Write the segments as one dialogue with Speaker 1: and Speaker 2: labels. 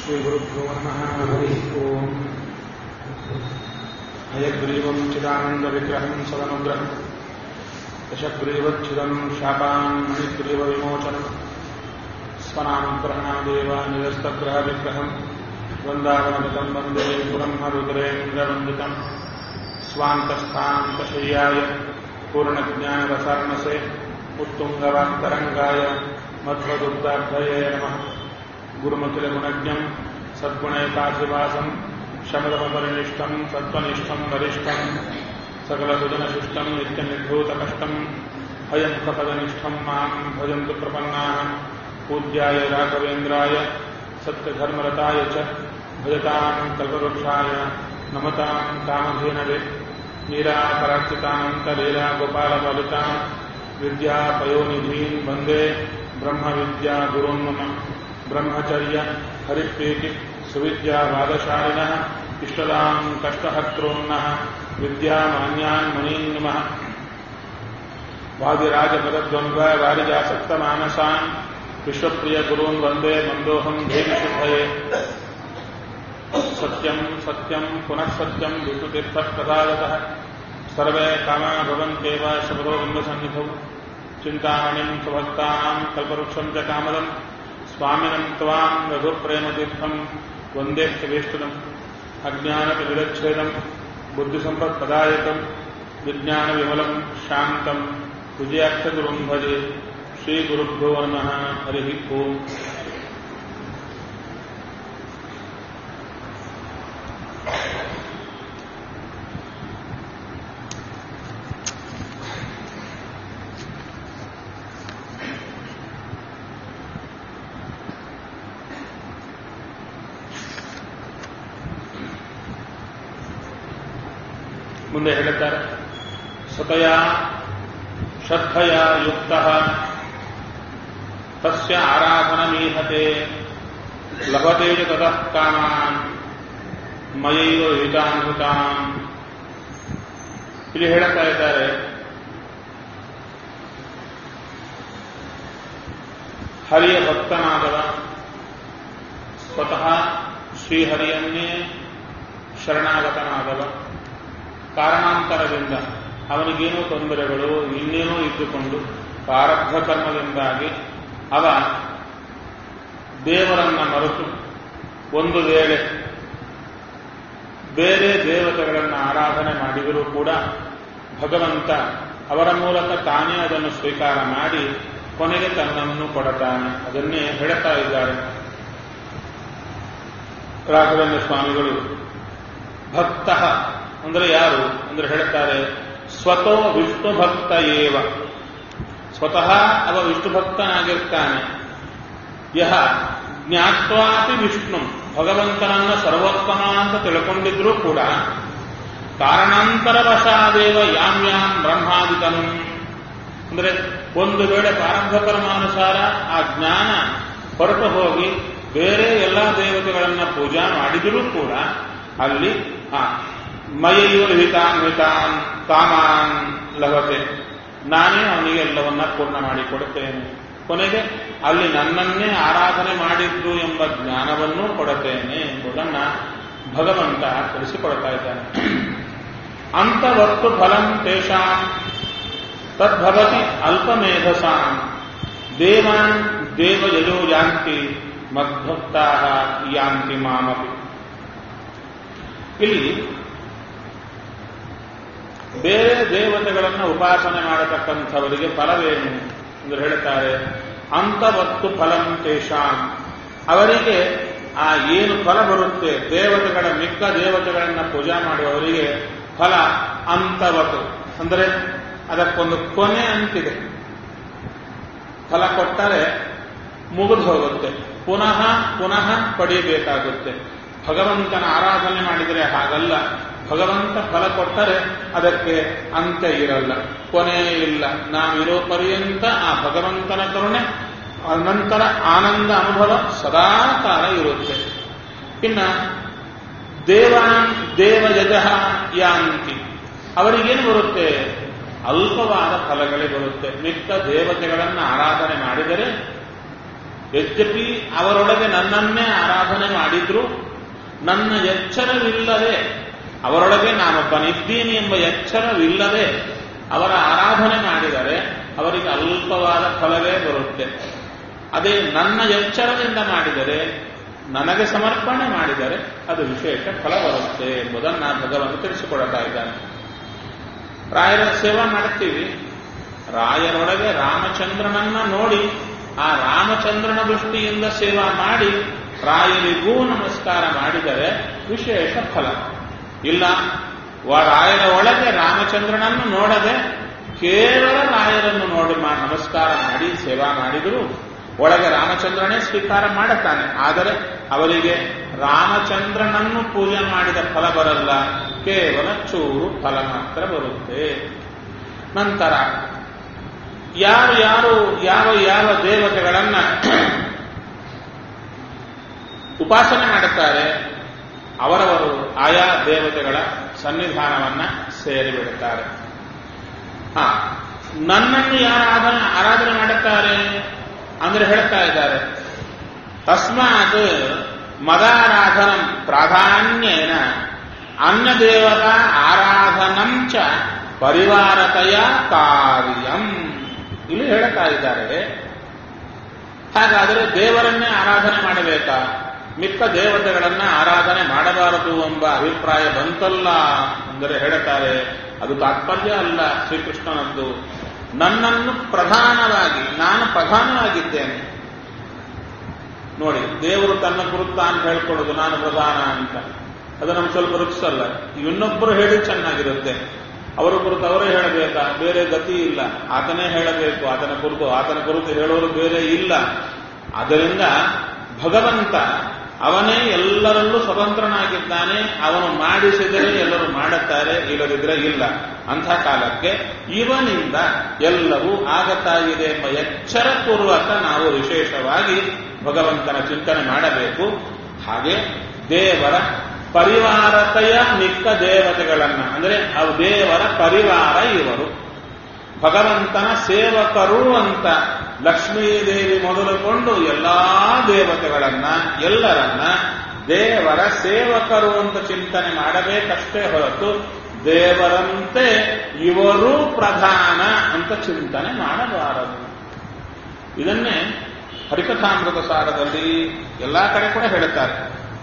Speaker 1: श्रीगुरुभ्यो नमः हरिः ओम् हयग्रीवम् चिदानन्दविग्रहम् सदनुग्रहम् दशग्रीवच्छिदम् शापान् मणिग्रीवविमोचनम् स्वनामग्रहणादेव निरस्तग्रहविग्रहम् वृन्दावनगतम् वन्दे ब्रह्मरुद्रेन्द्रवन्दितम् स्वान्तस्थान्तशय्याय पूर्णज्ञानरसार्णसे उत्तुङ्गवान्तरङ्गाय मध्वदुग्धार्थये नमः गुरुमतिलगुणज्ञम् सद्गुणैकाधिवासम् शमदमपरिनिष्ठम् सत्त्वनिष्ठम् वरिष्ठम् सकलसुजनशिष्टम् नित्यनिर्धूतकष्टम् हयमुखपदनिष्ठम् माम् भजन्तु प्रपन्नाः पूज्याय राघवेन्द्राय सत्यधर्मरताय च भजताम् कल्पवृक्षाय नमताम् कामधेनवे नीराकरार्चितानन्तलीला गोपालबालिताम् विद्यापयोनिधीन् वन्दे ब्रह्मविद्या गुरोन्मम ब्रह्मचर्य हरिप्रीति सुविद्यावादशालिनः इष्टदाम् कष्टहर्तॄन्नः विद्यामान्यान् मनीन् नमः वादिराजपदद्वन्द्व वारिजासक्तमानसान् विश्वप्रियगुरून् वन्दे मन्दोऽहम् देविशुद्धये सत्यम् सत्यम् पुनः सत्यम् विष्णुतीर्थः प्रसादतः सर्वे कामा भवन्त्येव शबरो बिम्बसन्निधौ चिन्तामणिम् सुभक्तानाम् कल्पवृक्षम् च कामदम् स्वामिनम् त्वाम् रघुप्रेमतीर्थम् वन्देत्यवेष्टनम् अज्ञानविविरच्छेदम् बुद्धिसम्पत्पदायकम् विज्ञानविमलम् शान्तम् विजयाक्षगुरुम् भजे श्रीगुरुभ्यो नमः हरिः ओम् ಮುಂದೆ ಹೇಳುತ್ತಾರೆ ಸ್ವತಯ ಶ್ರದ್ಧಯ ಯುಕ್ತ ತಸ್ಯ ಆರಾಧನಮೀಹತೆ ಲಭತೆ ತತಃ ಕಾಮಾನ್ ಮಯೈವ ಹಿತಾನ್ಹುತಾನ್ ಇಲ್ಲಿ ಹೇಳುತ್ತಾ ಇದ್ದಾರೆ ಹರಿಯ ಭಕ್ತನಾದವ ಸ್ವತಃ ಶ್ರೀಹರಿಯನ್ನೇ ಶರಣಾಗತನಾದವ ಕಾರಣಾಂತರದಿಂದ ಅವನಿಗೇನೋ ತೊಂದರೆಗಳು ಇನ್ನೇನೋ ಇದ್ದುಕೊಂಡು ಪ್ರಾರಬ್ಧ ಕರ್ಮದಿಂದಾಗಿ ಅವ ದೇವರನ್ನ ಮರೆತು ಒಂದು ವೇಳೆ ಬೇರೆ ದೇವತೆಗಳನ್ನು ಆರಾಧನೆ ಮಾಡಿದರೂ ಕೂಡ ಭಗವಂತ ಅವರ ಮೂಲಕ ತಾನೇ ಅದನ್ನು ಸ್ವೀಕಾರ ಮಾಡಿ ಕೊನೆಗೆ ತನ್ನನ್ನು ಕೊಡತಾನೆ ಅದನ್ನೇ ಹೇಳ್ತಾ ಇದ್ದಾರೆ ರಾಘವೇಂದ್ರ ಸ್ವಾಮಿಗಳು ಭಕ್ತ ಅಂದ್ರೆ ಯಾರು ಅಂದ್ರೆ ಹೇಳ್ತಾರೆ ಸ್ವತೋ ವಿಷ್ಣು ಭಕ್ತ ಏವ ಸ್ವತಃ ಅವ ವಿಷ್ಣು ಭಕ್ತನಾಗಿರ್ತಾನೆ ಯಹ ಜ್ಞಾತ್ವಾಪಿ ವಿಷ್ಣು ಭಗವಂತನನ್ನ ಸರ್ವೋತ್ತಮ ಅಂತ ತಿಳ್ಕೊಂಡಿದ್ರೂ ಕೂಡ ಕಾರಣಾಂತರ ವಶಾದೇವ ಯಾಂ ಯಾಂ ಬ್ರಹ್ಮಾದಿತನು ಅಂದ್ರೆ ಒಂದು ವೇಳೆ ಪ್ರಾರಂಭ ಕರ್ಮಾನುಸಾರ ಆ ಜ್ಞಾನ ಹೊರಟು ಹೋಗಿ ಬೇರೆ ಎಲ್ಲ ದೇವತೆಗಳನ್ನ ಪೂಜಾ ಮಾಡಿದರೂ ಕೂಡ ಅಲ್ಲಿ ಆ ಮಯೈವ ಹಿತಾನ್ ಹಿತಾನ್ ಕಾಮಾನ್ ಲಭತೆ ನಾನೇ ಅವನಿಗೆ ಎಲ್ಲವನ್ನ ಪೂರ್ಣ ಮಾಡಿಕೊಡುತ್ತೇನೆ ಕೊನೆಗೆ ಅಲ್ಲಿ ನನ್ನನ್ನೇ ಆರಾಧನೆ ಮಾಡಿದ್ದು ಎಂಬ ಜ್ಞಾನವನ್ನೂ ಕೊಡುತ್ತೇನೆ ಎಂಬುದನ್ನ ಭಗವಂತ ತಿಳಿಸಿಕೊಡ್ತಾ ಇದ್ದಾನೆ ಅಂತವತ್ತು ಫಲಂ ತೇಷಾಂ ತದ್ಭವತಿ ಅಲ್ಪಮೇಧಸಾಂ ದೇವಾನ್ ದೇವಯಜೋ ಯಾಂತಿ ಮದ್ಭಕ್ತಾ ಯಾಂತಿ ಮಾಮಪಿ ಇಲ್ಲಿ ಬೇರೆ ದೇವತೆಗಳನ್ನು ಉಪಾಸನೆ ಮಾಡತಕ್ಕಂಥವರಿಗೆ ಫಲವೇನು ಎಂದು ಹೇಳ್ತಾರೆ ಅಂತವತ್ತು ಫಲಂ ತೇಷಾಂ ಅವರಿಗೆ ಆ ಏನು ಫಲ ಬರುತ್ತೆ ದೇವತೆಗಳ ಮಿಕ್ಕ ದೇವತೆಗಳನ್ನ ಪೂಜಾ ಮಾಡುವವರಿಗೆ ಫಲ ಅಂತವತ್ತು ಅಂದರೆ ಅದಕ್ಕೊಂದು ಕೊನೆ ಅಂತಿದೆ ಫಲ ಕೊಟ್ಟರೆ ಮುಗಿದು ಹೋಗುತ್ತೆ ಪುನಃ ಪುನಃ ಪಡೆಯಬೇಕಾಗುತ್ತೆ ಭಗವಂತನ ಆರಾಧನೆ ಮಾಡಿದರೆ ಹಾಗಲ್ಲ ಭಗವಂತ ಫಲ ಕೊಟ್ಟರೆ ಅದಕ್ಕೆ ಅಂತ್ಯ ಇರಲ್ಲ ಕೊನೆ ಇಲ್ಲ ನಾವಿರೋ ಪರ್ಯಂತ ಆ ಭಗವಂತನ ಕರುಣೆ ನಂತರ ಆನಂದ ಅನುಭವ ಸದಾ ಕಾಲ ಇರುತ್ತೆ ಇನ್ನ ದೇವಾನ್ ದೇವಯಜ ಯಾಂತಿ ಅವರಿಗೇನು ಬರುತ್ತೆ ಅಲ್ಪವಾದ ಫಲಗಳೇ ಬರುತ್ತೆ ಮಿಕ್ಕ ದೇವತೆಗಳನ್ನು ಆರಾಧನೆ ಮಾಡಿದರೆ ಯದ್ಯಪಿ ಅವರೊಳಗೆ ನನ್ನನ್ನೇ ಆರಾಧನೆ ಮಾಡಿದ್ರು ನನ್ನ ಎಚ್ಚರವಿಲ್ಲದೆ ಅವರೊಳಗೆ ನಾನೊಬ್ಬನಿದ್ದೀನಿ ಎಂಬ ಎಚ್ಚರವಿಲ್ಲದೆ ಅವರ ಆರಾಧನೆ ಮಾಡಿದರೆ ಅವರಿಗೆ ಅಲ್ಪವಾದ ಫಲವೇ ಬರುತ್ತೆ ಅದೇ ನನ್ನ ಎಚ್ಚರದಿಂದ ಮಾಡಿದರೆ ನನಗೆ ಸಮರ್ಪಣೆ ಮಾಡಿದರೆ ಅದು ವಿಶೇಷ ಫಲ ಬರುತ್ತೆ ಎಂಬುದನ್ನು ಭಗವಂತ ತಿಳಿಸಿಕೊಡ್ತಾ ಇದ್ದಾನೆ ರಾಯರ ಸೇವಾ ಮಾಡುತ್ತೀವಿ ರಾಯರೊಳಗೆ ರಾಮಚಂದ್ರನನ್ನ ನೋಡಿ ಆ ರಾಮಚಂದ್ರನ ದೃಷ್ಟಿಯಿಂದ ಸೇವಾ ಮಾಡಿ ರಾಯರಿಗೂ ನಮಸ್ಕಾರ ಮಾಡಿದರೆ ವಿಶೇಷ ಫಲ ಇಲ್ಲ ರಾಯರ ಒಳಗೆ ರಾಮಚಂದ್ರನನ್ನು ನೋಡದೆ ಕೇವಲ ರಾಯರನ್ನು ನೋಡಿ ನಮಸ್ಕಾರ ಮಾಡಿ ಸೇವಾ ಮಾಡಿದರೂ ಒಳಗೆ ರಾಮಚಂದ್ರನೇ ಸ್ವೀಕಾರ ಮಾಡುತ್ತಾನೆ ಆದರೆ ಅವರಿಗೆ ರಾಮಚಂದ್ರನನ್ನು ಪೂಜೆ ಮಾಡಿದ ಫಲ ಬರಲ್ಲ ಕೇವಲ ಚೂರು ಫಲ ಮಾತ್ರ ಬರುತ್ತೆ ನಂತರ ಯಾರು ಯಾರು ಯಾವ ಯಾವ ದೇವತೆಗಳನ್ನ ಉಪಾಸನೆ ಮಾಡುತ್ತಾರೆ ಅವರವರು ಆಯಾ ದೇವತೆಗಳ ಸನ್ನಿಧಾನವನ್ನ ಸೇರಿಬಿಡುತ್ತಾರೆ ಹಾ ನನ್ನನ್ನು ಯಾರು ಆರಾಧನೆ ಆರಾಧನೆ ಮಾಡುತ್ತಾರೆ ಅಂದ್ರೆ ಹೇಳ್ತಾ ಇದ್ದಾರೆ ತಸ್ಮಾತ್ ಮದಾರಾಧನ ಪ್ರಾಧಾನ್ಯೇನ ಅನ್ನದೇವತಾ ಆರಾಧನಂ ಚ ಪರಿವಾರತೆಯ ಕಾರ್ಯಂ ಇಲ್ಲಿ ಹೇಳ್ತಾ ಇದ್ದಾರೆ ಹಾಗಾದರೆ ದೇವರನ್ನೇ ಆರಾಧನೆ ಮಾಡಬೇಕಾ ಮಿಕ್ಕ ದೇವತೆಗಳನ್ನ ಆರಾಧನೆ ಮಾಡಬಾರದು ಎಂಬ ಅಭಿಪ್ರಾಯ ಬಂತಲ್ಲ ಅಂದರೆ ಹೇಳುತ್ತಾರೆ ಅದು ತಾತ್ಪರ್ಯ ಅಲ್ಲ ಶ್ರೀಕೃಷ್ಣನದ್ದು ನನ್ನನ್ನು ಪ್ರಧಾನವಾಗಿ ನಾನು ಪ್ರಧಾನವಾಗಿದ್ದೇನೆ ನೋಡಿ ದೇವರು ತನ್ನ ಕುರಿತ ಅಂತ ಹೇಳ್ಕೊಳ್ಳೋದು ನಾನು ಪ್ರಧಾನ ಅಂತ ಅದು ನಮ್ಗೆ ಸ್ವಲ್ಪ ರುಚಿಸಲ್ಲ ಇನ್ನೊಬ್ಬರು ಹೇಳಿ ಚೆನ್ನಾಗಿರುತ್ತೆ ಅವರ ಕುರಿತು ಅವರೇ ಹೇಳಬೇಕಾ ಬೇರೆ ಗತಿ ಇಲ್ಲ ಆತನೇ ಹೇಳಬೇಕು ಆತನ ಕುರಿತು ಆತನ ಕುರಿತು ಹೇಳೋರು ಬೇರೆ ಇಲ್ಲ ಆದ್ದರಿಂದ ಭಗವಂತ ಅವನೇ ಎಲ್ಲರಲ್ಲೂ ಸ್ವತಂತ್ರನಾಗಿದ್ದಾನೆ ಅವನು ಮಾಡಿಸಿದರೆ ಎಲ್ಲರೂ ಮಾಡುತ್ತಾರೆ ಇಲ್ಲದಿದ್ರೆ ಇಲ್ಲ ಅಂಥ ಕಾಲಕ್ಕೆ ಇವನಿಂದ ಎಲ್ಲವೂ ಆಗತ್ತಾಗಿದೆ ಎಂಬ ಎಚ್ಚರಪೂರ್ವಕ ನಾವು ವಿಶೇಷವಾಗಿ ಭಗವಂತನ ಚಿಂತನೆ ಮಾಡಬೇಕು ಹಾಗೆ ದೇವರ ಪರಿವಾರತೆಯ ಮಿಕ್ಕ ದೇವತೆಗಳನ್ನ ಅಂದರೆ ಅವು ದೇವರ ಪರಿವಾರ ಇವರು ಭಗವಂತನ ಸೇವಕರು ಅಂತ ಲಕ್ಷ್ಮೀದೇವಿ ಮೊದಲುಕೊಂಡು ಎಲ್ಲಾ ದೇವತೆಗಳನ್ನ ಎಲ್ಲರನ್ನ ದೇವರ ಸೇವಕರು ಅಂತ ಚಿಂತನೆ ಮಾಡಬೇಕಷ್ಟೇ ಹೊರತು ದೇವರಂತೆ ಇವರು ಪ್ರಧಾನ ಅಂತ ಚಿಂತನೆ ಮಾಡಬಾರದು ಇದನ್ನೇ ಹರಿಕಥಾಮೃತ ಸಾರದಲ್ಲಿ ಎಲ್ಲಾ ಕಡೆ ಕೂಡ ಹೇಳುತ್ತಾರೆ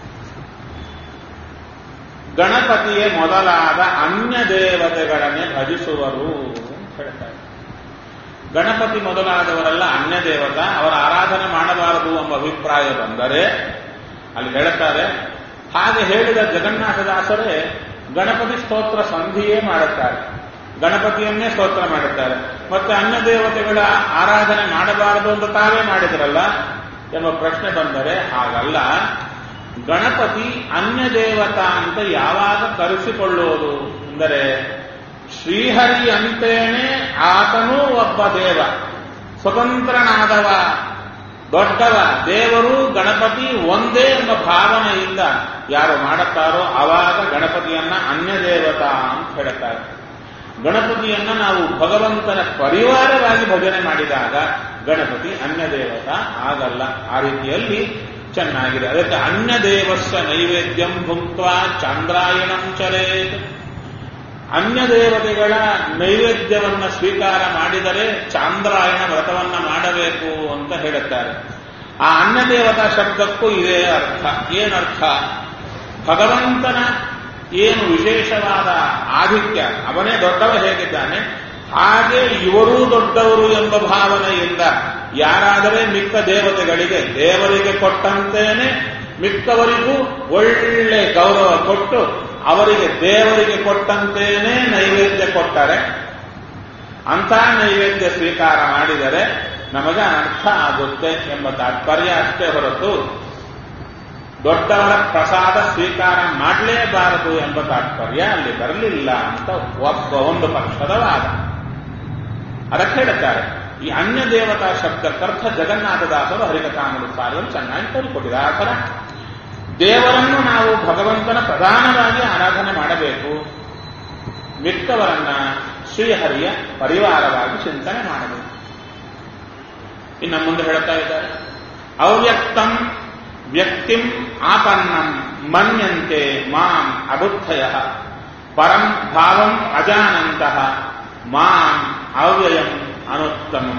Speaker 1: ಗಣಪತಿಯೇ ಮೊದಲಾದ ಅನ್ಯ ದೇವತೆಗಳನ್ನೇ ಭಜಿಸುವರು ಅಂತ ಹೇಳ್ತಾರೆ ಗಣಪತಿ ಮೊದಲಾದವರೆಲ್ಲ ಅನ್ಯ ದೇವತ ಅವರ ಆರಾಧನೆ ಮಾಡಬಾರದು ಎಂಬ ಅಭಿಪ್ರಾಯ ಬಂದರೆ ಅಲ್ಲಿ ಹೇಳುತ್ತಾರೆ ಹಾಗೆ ಹೇಳಿದ ಜಗನ್ನಾಥದಾಸರೇ ಗಣಪತಿ ಸ್ತೋತ್ರ ಸಂಧಿಯೇ ಮಾಡುತ್ತಾರೆ ಗಣಪತಿಯನ್ನೇ ಸ್ತೋತ್ರ ಮಾಡುತ್ತಾರೆ ಮತ್ತೆ ಅನ್ಯ ದೇವತೆಗಳ ಆರಾಧನೆ ಮಾಡಬಾರದು ಅಂತ ತಾವೇ ಮಾಡಿದ್ರಲ್ಲ ಎಂಬ ಪ್ರಶ್ನೆ ಬಂದರೆ ಹಾಗಲ್ಲ ಗಣಪತಿ ಅನ್ಯ ದೇವತಾ ಅಂತ ಯಾವಾಗ ಕರೆಸಿಕೊಳ್ಳುವುದು ಅಂದರೆ ಶ್ರೀಹರಿ ಅಂತೇನೆ ಆತನೂ ಒಬ್ಬ ದೇವ ಸ್ವತಂತ್ರನಾದವ ದೊಡ್ಡವ ದೇವರು ಗಣಪತಿ ಒಂದೇ ಎಂಬ ಭಾವನೆಯಿಂದ ಯಾರು ಮಾಡುತ್ತಾರೋ ಆವಾಗ ಗಣಪತಿಯನ್ನ ಅನ್ಯ ದೇವತಾ ಅಂತ ಹೇಳುತ್ತಾರೆ ಗಣಪತಿಯನ್ನ ನಾವು ಭಗವಂತನ ಪರಿವಾರವಾಗಿ ಭಜನೆ ಮಾಡಿದಾಗ ಗಣಪತಿ ಅನ್ಯ ದೇವತಾ ಆಗಲ್ಲ ಆ ರೀತಿಯಲ್ಲಿ ಚೆನ್ನಾಗಿದೆ ಅದಕ್ಕೆ ಅನ್ಯ ದೇವಸ್ವ ನೈವೇದ್ಯಂ ಭುಕ್ತ್ವಾ ಚಾಂದ್ರಾಯಣಂ ಚರೇತ್ ಅನ್ಯ ದೇವತೆಗಳ ನೈವೇದ್ಯವನ್ನ ಸ್ವೀಕಾರ ಮಾಡಿದರೆ ಚಾಂದ್ರಾಯಣ ವ್ರತವನ್ನ ಮಾಡಬೇಕು ಅಂತ ಹೇಳುತ್ತಾರೆ ಆ ಅನ್ಯ ದೇವತಾ ಶಬ್ದಕ್ಕೂ ಇದೇ ಅರ್ಥ ಏನರ್ಥ ಭಗವಂತನ ಏನು ವಿಶೇಷವಾದ ಆಧಿಕ್ಯ ಅವನೇ ದೊಡ್ಡವ ಹೇಗಿದ್ದಾನೆ ಹಾಗೆ ಇವರೂ ದೊಡ್ಡವರು ಎಂಬ ಭಾವನೆಯಿಂದ ಯಾರಾದರೆ ಮಿಕ್ಕ ದೇವತೆಗಳಿಗೆ ದೇವರಿಗೆ ಕೊಟ್ಟಂತೇನೆ ಮಿಕ್ಕವರಿಗೂ ಒಳ್ಳೆ ಗೌರವ ಕೊಟ್ಟು ಅವರಿಗೆ ದೇವರಿಗೆ ಕೊಟ್ಟಂತೇನೆ ನೈವೇದ್ಯ ಕೊಟ್ಟರೆ ಅಂಥ ನೈವೇದ್ಯ ಸ್ವೀಕಾರ ಮಾಡಿದರೆ ನಮಗೆ ಅರ್ಥ ಆಗುತ್ತೆ ಎಂಬ ತಾತ್ಪರ್ಯ ಅಷ್ಟೇ ಹೊರತು ದೊಡ್ಡವರ ಪ್ರಸಾದ ಸ್ವೀಕಾರ ಮಾಡಲೇಬಾರದು ಎಂಬ ತಾತ್ಪರ್ಯ ಅಲ್ಲಿ ಬರಲಿಲ್ಲ ಅಂತ ಒಬ್ಬ ಒಂದು ಪಕ್ಷದ ವಾದ ಅದಕ್ಕೆ ಹೇಳುತ್ತಾರೆ ಈ ಅನ್ಯ ದೇವತಾ ಶಬ್ದಕ್ಕರ್ಥ ಜಗನ್ನಾಥದಾಸರು ಹರಿಕಥಾಮೃತಾರದಲ್ಲಿ ಚೆನ್ನಾಗಿ ತೋರಿಕೊಟ್ಟಿದ್ದಾರೆ ಆ ಥರ ದೇವರನ್ನು ನಾವು ಭಗವಂತನ ಪ್ರಧಾನವಾಗಿ ಆರಾಧನೆ ಮಾಡಬೇಕು ಮಿಕ್ಕವರನ್ನ ಶ್ರೀಹರಿಯ ಪರಿವಾರವಾಗಿ ಚಿಂತನೆ ಮಾಡಬೇಕು ಇನ್ನು ಮುಂದೆ ಹೇಳ್ತಾ ಇದ್ದಾರೆ ಅವ್ಯಕ್ತಂ ವ್ಯಕ್ತಿಂ ಆಪನ್ನಂ ಮನ್ಯಂತೆ ಮಾಂ ಅಬುದ್ಧಯ ಪರಂ ಭಾವಂ ಅಜಾನಂತಹ ಮಾಂ ಅವ್ಯಯಂ ಅನುತ್ತಮಂ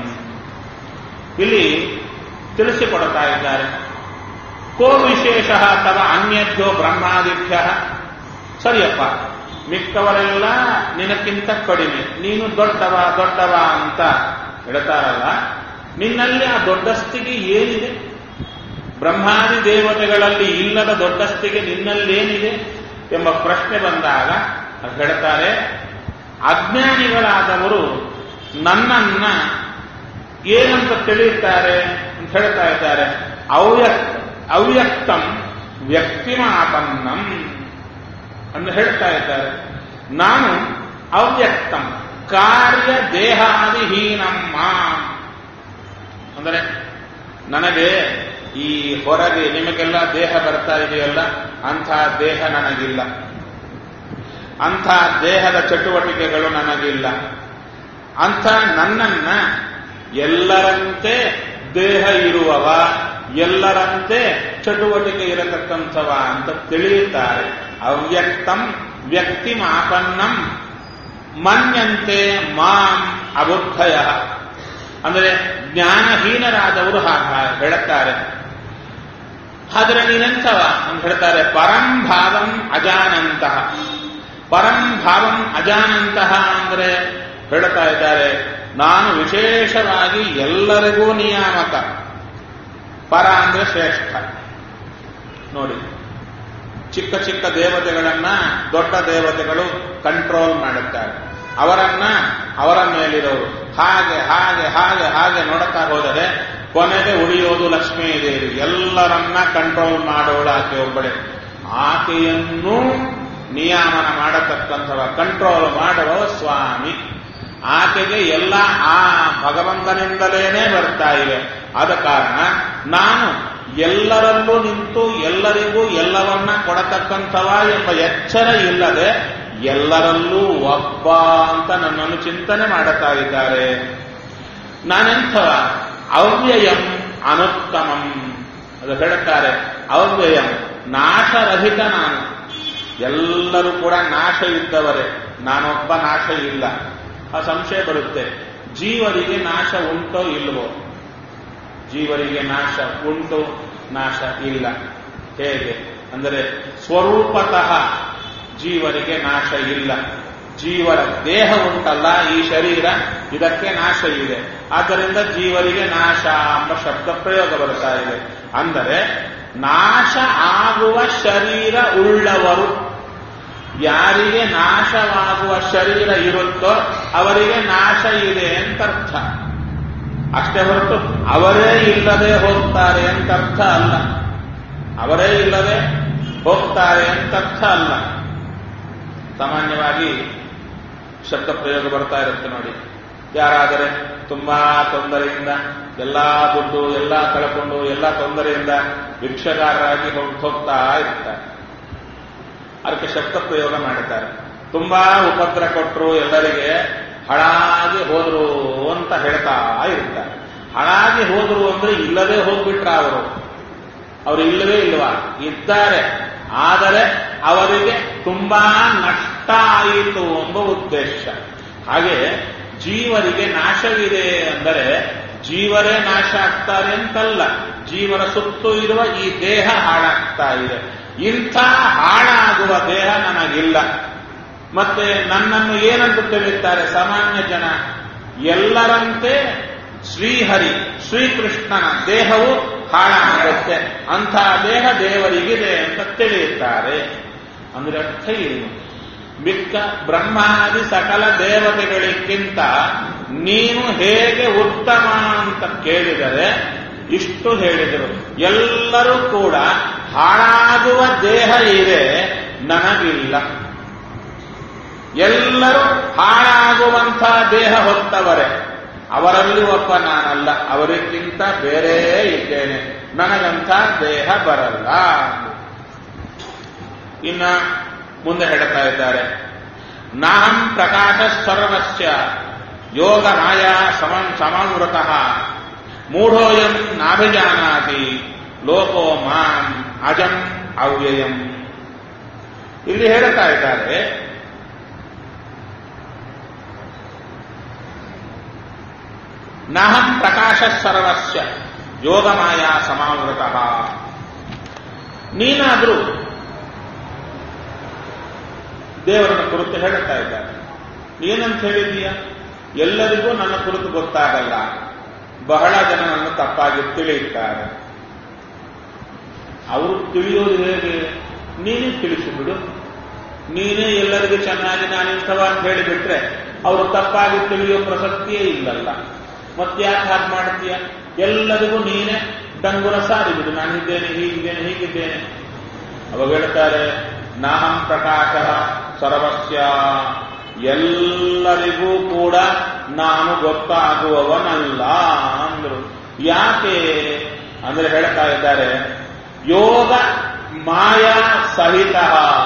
Speaker 1: ಇಲ್ಲಿ ತಿಳಿಸಿಕೊಡ್ತಾ ಇದ್ದಾರೆ ಕೋ ವಿಶೇಷ ತವ ಅನ್ಯದ್ಯೋ ಬ್ರಹ್ಮಾದಿಭ್ಯ ಸರಿಯಪ್ಪ ಮಿಕ್ಕವರೆಲ್ಲ ನಿನಕ್ಕಿಂತ ಕಡಿಮೆ ನೀನು ದೊಡ್ಡವ ದೊಡ್ಡವ ಅಂತ ಹೇಳ್ತಾರಲ್ಲ ನಿನ್ನಲ್ಲಿ ಆ ದೊಡ್ಡಸ್ತಿಗೆ ಏನಿದೆ ಬ್ರಹ್ಮಾದಿ ದೇವತೆಗಳಲ್ಲಿ ಇಲ್ಲದ ದೊಡ್ಡಸ್ತಿಗೆ ನಿನ್ನಲ್ಲೇನಿದೆ ಎಂಬ ಪ್ರಶ್ನೆ ಬಂದಾಗ ಅದು ಹೇಳ್ತಾರೆ ಅಜ್ಞಾನಿಗಳಾದವರು ನನ್ನನ್ನ ಏನಂತ ತಿಳಿಯುತ್ತಾರೆ ಅಂತ ಹೇಳ್ತಾ ಇದ್ದಾರೆ ಅವ್ಯಕ್ತ ಅವ್ಯಕ್ತಂ ವ್ಯಕ್ತಿಮಾಪನ್ನಂ ಅಂತ ಹೇಳ್ತಾ ಇದ್ದಾರೆ ನಾನು ಅವ್ಯಕ್ತಂ ಕಾರ್ಯ ದೇಹಾದಿಹೀನಮ್ಮ ಅಂದರೆ ನನಗೆ ಈ ಹೊರಗೆ ನಿಮಗೆಲ್ಲ ದೇಹ ಬರ್ತಾ ಇದೆಯಲ್ಲ ಅಂಥ ದೇಹ ನನಗಿಲ್ಲ ಅಂಥ ದೇಹದ ಚಟುವಟಿಕೆಗಳು ನನಗಿಲ್ಲ ಅಂಥ ನನ್ನನ್ನ ಎಲ್ಲರಂತೆ ದೇಹ ಇರುವವ ಎಲ್ಲರಂತೆ ಚಟುವಟಿಕೆ ಇರತಕ್ಕಂಥವ ಅಂತ ತಿಳಿಯುತ್ತಾರೆ ಅವ್ಯಕ್ತಂ ವ್ಯಕ್ತಿಮಾಪನ್ನಂ ಮನ್ಯಂತೆ ಮಾಂ ಅಬುದ್ಧಯ ಅಂದರೆ ಜ್ಞಾನಹೀನರಾದವರು ಹಾಗ ಹೇಳುತ್ತಾರೆ ಆದರೆ ನೀನೆಂಥವ ಅಂತ ಹೇಳ್ತಾರೆ ಪರಂಭಾವಂ ಅಜಾನಂತಹ ಪರಂಭಾವಂ ಅಜಾನಂತಹ ಅಂದರೆ ಹೇಳ್ತಾ ಇದ್ದಾರೆ ನಾನು ವಿಶೇಷವಾಗಿ ಎಲ್ಲರಿಗೂ ನಿಯಾಮಕ ಪರ ಅಂದ್ರೆ ಶ್ರೇಷ್ಠ ನೋಡಿ ಚಿಕ್ಕ ಚಿಕ್ಕ ದೇವತೆಗಳನ್ನ ದೊಡ್ಡ ದೇವತೆಗಳು ಕಂಟ್ರೋಲ್ ಮಾಡುತ್ತಾರೆ ಅವರನ್ನ ಅವರ ಮೇಲಿರೋರು ಹಾಗೆ ಹಾಗೆ ಹಾಗೆ ಹಾಗೆ ನೋಡುತ್ತಾ ಹೋದರೆ ಕೊನೆಗೆ ಉಳಿಯೋದು ಲಕ್ಷ್ಮೀ ದೇವಿ ಎಲ್ಲರನ್ನ ಕಂಟ್ರೋಲ್ ಮಾಡೋಳು ಆಕೆ ಒಬ್ಬಳೆ ಆಕೆಯನ್ನು ನಿಯಾಮನ ಮಾಡತಕ್ಕಂಥವ ಕಂಟ್ರೋಲ್ ಮಾಡುವ ಸ್ವಾಮಿ ಆಕೆಗೆ ಎಲ್ಲ ಆ ಭಗವಂತನಿಂದಲೇನೆ ಬರ್ತಾ ಇವೆ ಆದ ಕಾರಣ ನಾನು ಎಲ್ಲರಲ್ಲೂ ನಿಂತು ಎಲ್ಲರಿಗೂ ಎಲ್ಲವನ್ನ ಕೊಡತಕ್ಕಂಥವ ಎಂಬ ಎಚ್ಚರ ಇಲ್ಲದೆ ಎಲ್ಲರಲ್ಲೂ ಒಬ್ಬ ಅಂತ ನನ್ನನ್ನು ಚಿಂತನೆ ಮಾಡುತ್ತಾ ಇದ್ದಾರೆ ನಾನೆಂಥವ ಅವ್ಯಯಂ ಅನುತ್ತಮಂ ಅದು ಹೇಳುತ್ತಾರೆ ಅವ್ಯಯಂ ನಾಶರಹಿತ ನಾನು ಎಲ್ಲರೂ ಕೂಡ ನಾಶ ಇದ್ದವರೇ ನಾನೊಬ್ಬ ನಾಶ ಇಲ್ಲ ಆ ಸಂಶಯ ಬರುತ್ತೆ ಜೀವರಿಗೆ ನಾಶ ಉಂಟೋ ಇಲ್ವೋ ಜೀವರಿಗೆ ನಾಶ ಉಂಟು ನಾಶ ಇಲ್ಲ ಹೇಗೆ ಅಂದರೆ ಸ್ವರೂಪತಃ ಜೀವರಿಗೆ ನಾಶ ಇಲ್ಲ ಜೀವರ ದೇಹ ಉಂಟಲ್ಲ ಈ ಶರೀರ ಇದಕ್ಕೆ ನಾಶ ಇದೆ ಆದ್ದರಿಂದ ಜೀವರಿಗೆ ನಾಶ ಎಂಬ ಶಬ್ದ ಪ್ರಯೋಗ ಬರ್ತಾ ಇದೆ ಅಂದರೆ ನಾಶ ಆಗುವ ಶರೀರ ಉಳ್ಳವರು ಯಾರಿಗೆ ನಾಶವಾಗುವ ಶರೀರ ಇರುತ್ತೋ ಅವರಿಗೆ ನಾಶ ಇದೆ ಅಂತ ಅರ್ಥ ಅಷ್ಟೇ ಹೊರತು ಅವರೇ ಇಲ್ಲದೆ ಹೋಗ್ತಾರೆ ಅಂತ ಅರ್ಥ ಅಲ್ಲ ಅವರೇ ಇಲ್ಲದೆ ಹೋಗ್ತಾರೆ ಅಂತ ಅರ್ಥ ಅಲ್ಲ ಸಾಮಾನ್ಯವಾಗಿ ಶಬ್ದ ಪ್ರಯೋಗ ಬರ್ತಾ ಇರುತ್ತೆ ನೋಡಿ ಯಾರಾದರೆ ತುಂಬಾ ತೊಂದರೆಯಿಂದ ಎಲ್ಲಾ ದುಡ್ಡು ಎಲ್ಲ ಕಳ್ಕೊಂಡು ಎಲ್ಲ ತೊಂದರೆಯಿಂದ ಭಿಕ್ಷಗಾರರಾಗಿ ಹೋಗ್- ಹೋಗ್ತಾ ಇರ್ತಾರೆ ಅದಕ್ಕೆ ಶಬ್ದ ಪ್ರಯೋಗ ಮಾಡುತ್ತಾರೆ ತುಂಬಾ ಉಪದ್ರ ಕೊಟ್ಟರು ಎಲ್ಲರಿಗೆ ಹಳಾಗಿ ಹೋದ್ರು ಅಂತ ಹೇಳ್ತಾ ಇರ್ತಾರೆ ಹಳಾಗಿ ಹೋದ್ರು ಅಂದ್ರೆ ಇಲ್ಲದೆ ಹೋಗ್ಬಿಟ್ರ ಅವರು ಅವರು ಇಲ್ಲವೇ ಇಲ್ವಾ ಇದ್ದಾರೆ ಆದರೆ ಅವರಿಗೆ ತುಂಬಾ ನಷ್ಟ ಆಯಿತು ಎಂಬ ಉದ್ದೇಶ ಹಾಗೆ ಜೀವರಿಗೆ ನಾಶವಿದೆ ಅಂದರೆ ಜೀವರೇ ನಾಶ ಆಗ್ತಾರೆ ಅಂತಲ್ಲ ಜೀವನ ಸುತ್ತು ಇರುವ ಈ ದೇಹ ಹಾಳಾಗ್ತಾ ಇದೆ ಇಂಥ ಹಾಳಾಗುವ ದೇಹ ನನಗಿಲ್ಲ ಮತ್ತೆ ನನ್ನನ್ನು ಏನಂತ ತಿಳಿಯುತ್ತಾರೆ ಸಾಮಾನ್ಯ ಜನ ಎಲ್ಲರಂತೆ ಶ್ರೀಹರಿ ಶ್ರೀಕೃಷ್ಣನ ದೇಹವು ಹಾಳಾಗುತ್ತೆ ಅಂಥ ದೇಹ ದೇವರಿಗಿದೆ ಅಂತ ತಿಳಿಯುತ್ತಾರೆ ಅಂದ್ರೆ ಅರ್ಥ ಏನು ಮಿಕ್ಕ ಬ್ರಹ್ಮಾದಿ ಸಕಲ ದೇವತೆಗಳಿಗಿಂತ ನೀನು ಹೇಗೆ ಉತ್ತಮ ಅಂತ ಕೇಳಿದರೆ ಇಷ್ಟು ಹೇಳಿದರು ಎಲ್ಲರೂ ಕೂಡ ಹಾಳಾಗುವ ದೇಹ ಇದೆ ನನಗಿಲ್ಲ ಎಲ್ಲರೂ ಹಾಳಾಗುವಂಥ ದೇಹ ಹೊತ್ತವರೇ ಅವರಲ್ಲಿ ಒಬ್ಬ ನಾನಲ್ಲ ಅವರಿಗಿಂತ ಬೇರೆ ಇದ್ದೇನೆ ನನಗಂಥ ದೇಹ ಬರಲ್ಲ ಇನ್ನ ಮುಂದೆ ಹೇಳ್ತಾ ಇದ್ದಾರೆ ನಾಹಂ ಪ್ರಕಾಶ ಸರ್ವಸ್ಯ ಯೋಗ ಮಾಯಾ ಸಮಂ ಸಮವೃತಃ ಮೂಢೋಯಂ ನಾಭಿಜಾನಾತಿ ಲೋಕೋ ಮಾಂ ಅಜಂ ಅವ್ಯಯಂ ಇಲ್ಲಿ ಹೇಳ್ತಾ ಇದ್ದಾರೆ ನಾಹಂ ಪ್ರಕಾಶ ಸರ್ವಸ್ಯ ಯೋಗಮಾಯ ಸಮಾವೃತಃ ನೀನಾದರೂ ದೇವರನ್ನ ಕುರಿತು ಹೇಳುತ್ತಾ ಇದ್ದಾರೆ ಏನಂತ ಹೇಳಿದೀಯ ಎಲ್ಲರಿಗೂ ನನ್ನ ಕುರಿತು ಗೊತ್ತಾಗಲ್ಲ ಬಹಳ ಜನ ನನ್ನ ತಪ್ಪಾಗಿ ತಿಳಿಯುತ್ತಾರೆ ಅವರು ತಿಳಿಯೋದು ಹೇಗೆ ನೀನೇ ತಿಳಿಸಿಬಿಡು ನೀನೇ ಎಲ್ಲರಿಗೂ ಚೆನ್ನಾಗಿ ನಾನಿಂಥವ ಅಂತ ಹೇಳಿಬಿಟ್ರೆ ಅವರು ತಪ್ಪಾಗಿ ತಿಳಿಯೋ ಪ್ರಸಕ್ತಿಯೇ ಇಲ್ಲಲ್ಲ ಮತ್ತ್ಯಾಕೆ ಹಾಗೆ ಮಾಡ್ತೀಯ ಎಲ್ಲರಿಗೂ ನೀನೇ ಡಂಗುರ ಸಾರಿಬಿಡು ನಾನಿದ್ದೇನೆ ಹೀಗಿದ್ದೇನೆ ಹೀಗಿದ್ದೇನೆ ಅವಾಗ ಹೇಳ್ತಾರೆ ನಾಹಂ ಪ್ರಕಾಶ ಸರ್ವಸ್ಯ ಎಲ್ಲರಿಗೂ ಕೂಡ ನಾನು ಗೊತ್ತಾಗುವವನಲ್ಲ ಅಂದ್ರು ಯಾಕೆ ಅಂದ್ರೆ ಹೇಳ್ತಾ ಇದ್ದಾರೆ ಯೋಗ ಮಾಯಾ ಸಹಿತ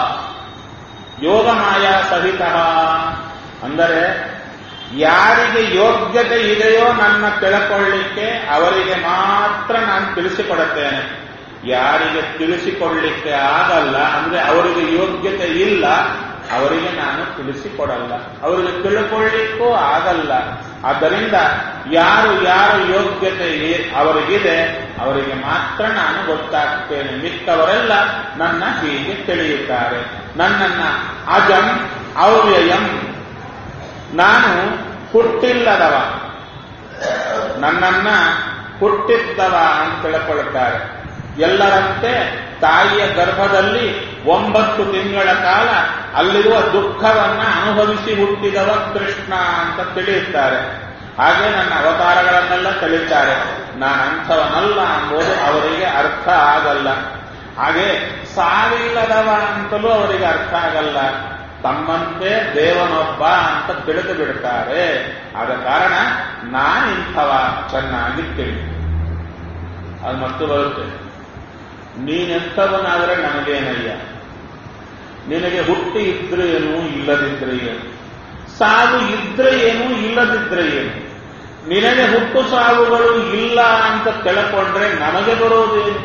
Speaker 1: ಯೋಗ ಮಾಯಾ ಸಹಿತ ಅಂದರೆ ಯಾರಿಗೆ ಯೋಗ್ಯತೆ ಇದೆಯೋ ನನ್ನ ತಿಳ್ಕೊಳ್ಳಿಕ್ಕೆ ಅವರಿಗೆ ಮಾತ್ರ ನಾನು ತಿಳಿಸಿಕೊಡುತ್ತೇನೆ ಯಾರಿಗೆ ತಿಳಿಸಿಕೊಡ್ಲಿಕ್ಕೆ ಆಗಲ್ಲ ಅಂದ್ರೆ ಅವರಿಗೆ ಯೋಗ್ಯತೆ ಇಲ್ಲ ಅವರಿಗೆ ನಾನು ತಿಳಿಸಿಕೊಡಲ್ಲ ಅವರಿಗೆ ತಿಳ್ಕೊಳ್ಳಿಕ್ಕೂ ಆಗಲ್ಲ ಆದ್ದರಿಂದ ಯಾರು ಯಾರು ಯೋಗ್ಯತೆ ಅವರಿಗಿದೆ ಅವರಿಗೆ ಮಾತ್ರ ನಾನು ಗೊತ್ತಾಗ್ತೇನೆ ಮಿಕ್ಕವರೆಲ್ಲ ನನ್ನ ಹೀಗೆ ತಿಳಿಯುತ್ತಾರೆ ನನ್ನನ್ನ ಅಜಂ ಅವ್ಯಯಂ ನಾನು ಹುಟ್ಟಿಲ್ಲದವ ನನ್ನನ್ನ ಹುಟ್ಟಿದ್ದವ ಅಂತ ತಿಳ್ಕೊಳ್ತಾರೆ ಎಲ್ಲರಂತೆ ತಾಯಿಯ ಗರ್ಭದಲ್ಲಿ ಒಂಬತ್ತು ತಿಂಗಳ ಕಾಲ ಅಲ್ಲಿರುವ ದುಃಖವನ್ನ ಅನುಭವಿಸಿ ಹುಟ್ಟಿದವ ಕೃಷ್ಣ ಅಂತ ತಿಳಿಯುತ್ತಾರೆ ಹಾಗೆ ನನ್ನ ಅವತಾರಗಳನ್ನೆಲ್ಲ ತಿಳಿತಾರೆ ನಾನು ಅಂಥವನಲ್ಲ ಎಂಬುದು ಅವರಿಗೆ ಅರ್ಥ ಆಗಲ್ಲ ಹಾಗೆ ಸಾವಿಲ್ಲದವ ಅಂತಲೂ ಅವರಿಗೆ ಅರ್ಥ ಆಗಲ್ಲ ತಮ್ಮಂತೆ ದೇವನೊಬ್ಬ ಅಂತ ತಿಳಿದು ಬಿಡ್ತಾರೆ ಆದ ಕಾರಣ ನಾನಿಂಥವ ಚೆನ್ನಾಗಿ ತಿಳಿ ಅದು ಮತ್ತು ಬರುತ್ತೆ ನೀನೆಂಥವನಾದರೆ ನನಗೇನಯ್ಯ ನಿನಗೆ ಹುಟ್ಟಿ ಇದ್ರೆ ಏನು ಇಲ್ಲದಿದ್ರೆ ಏನು ಸಾವು ಇದ್ರೆ ಏನು ಇಲ್ಲದಿದ್ರೆ ಏನು ನಿನಗೆ ಹುಟ್ಟು ಸಾವುಗಳು ಇಲ್ಲ ಅಂತ ತಿಳ್ಕೊಂಡ್ರೆ ನಮಗೆ ಬರೋದೇನು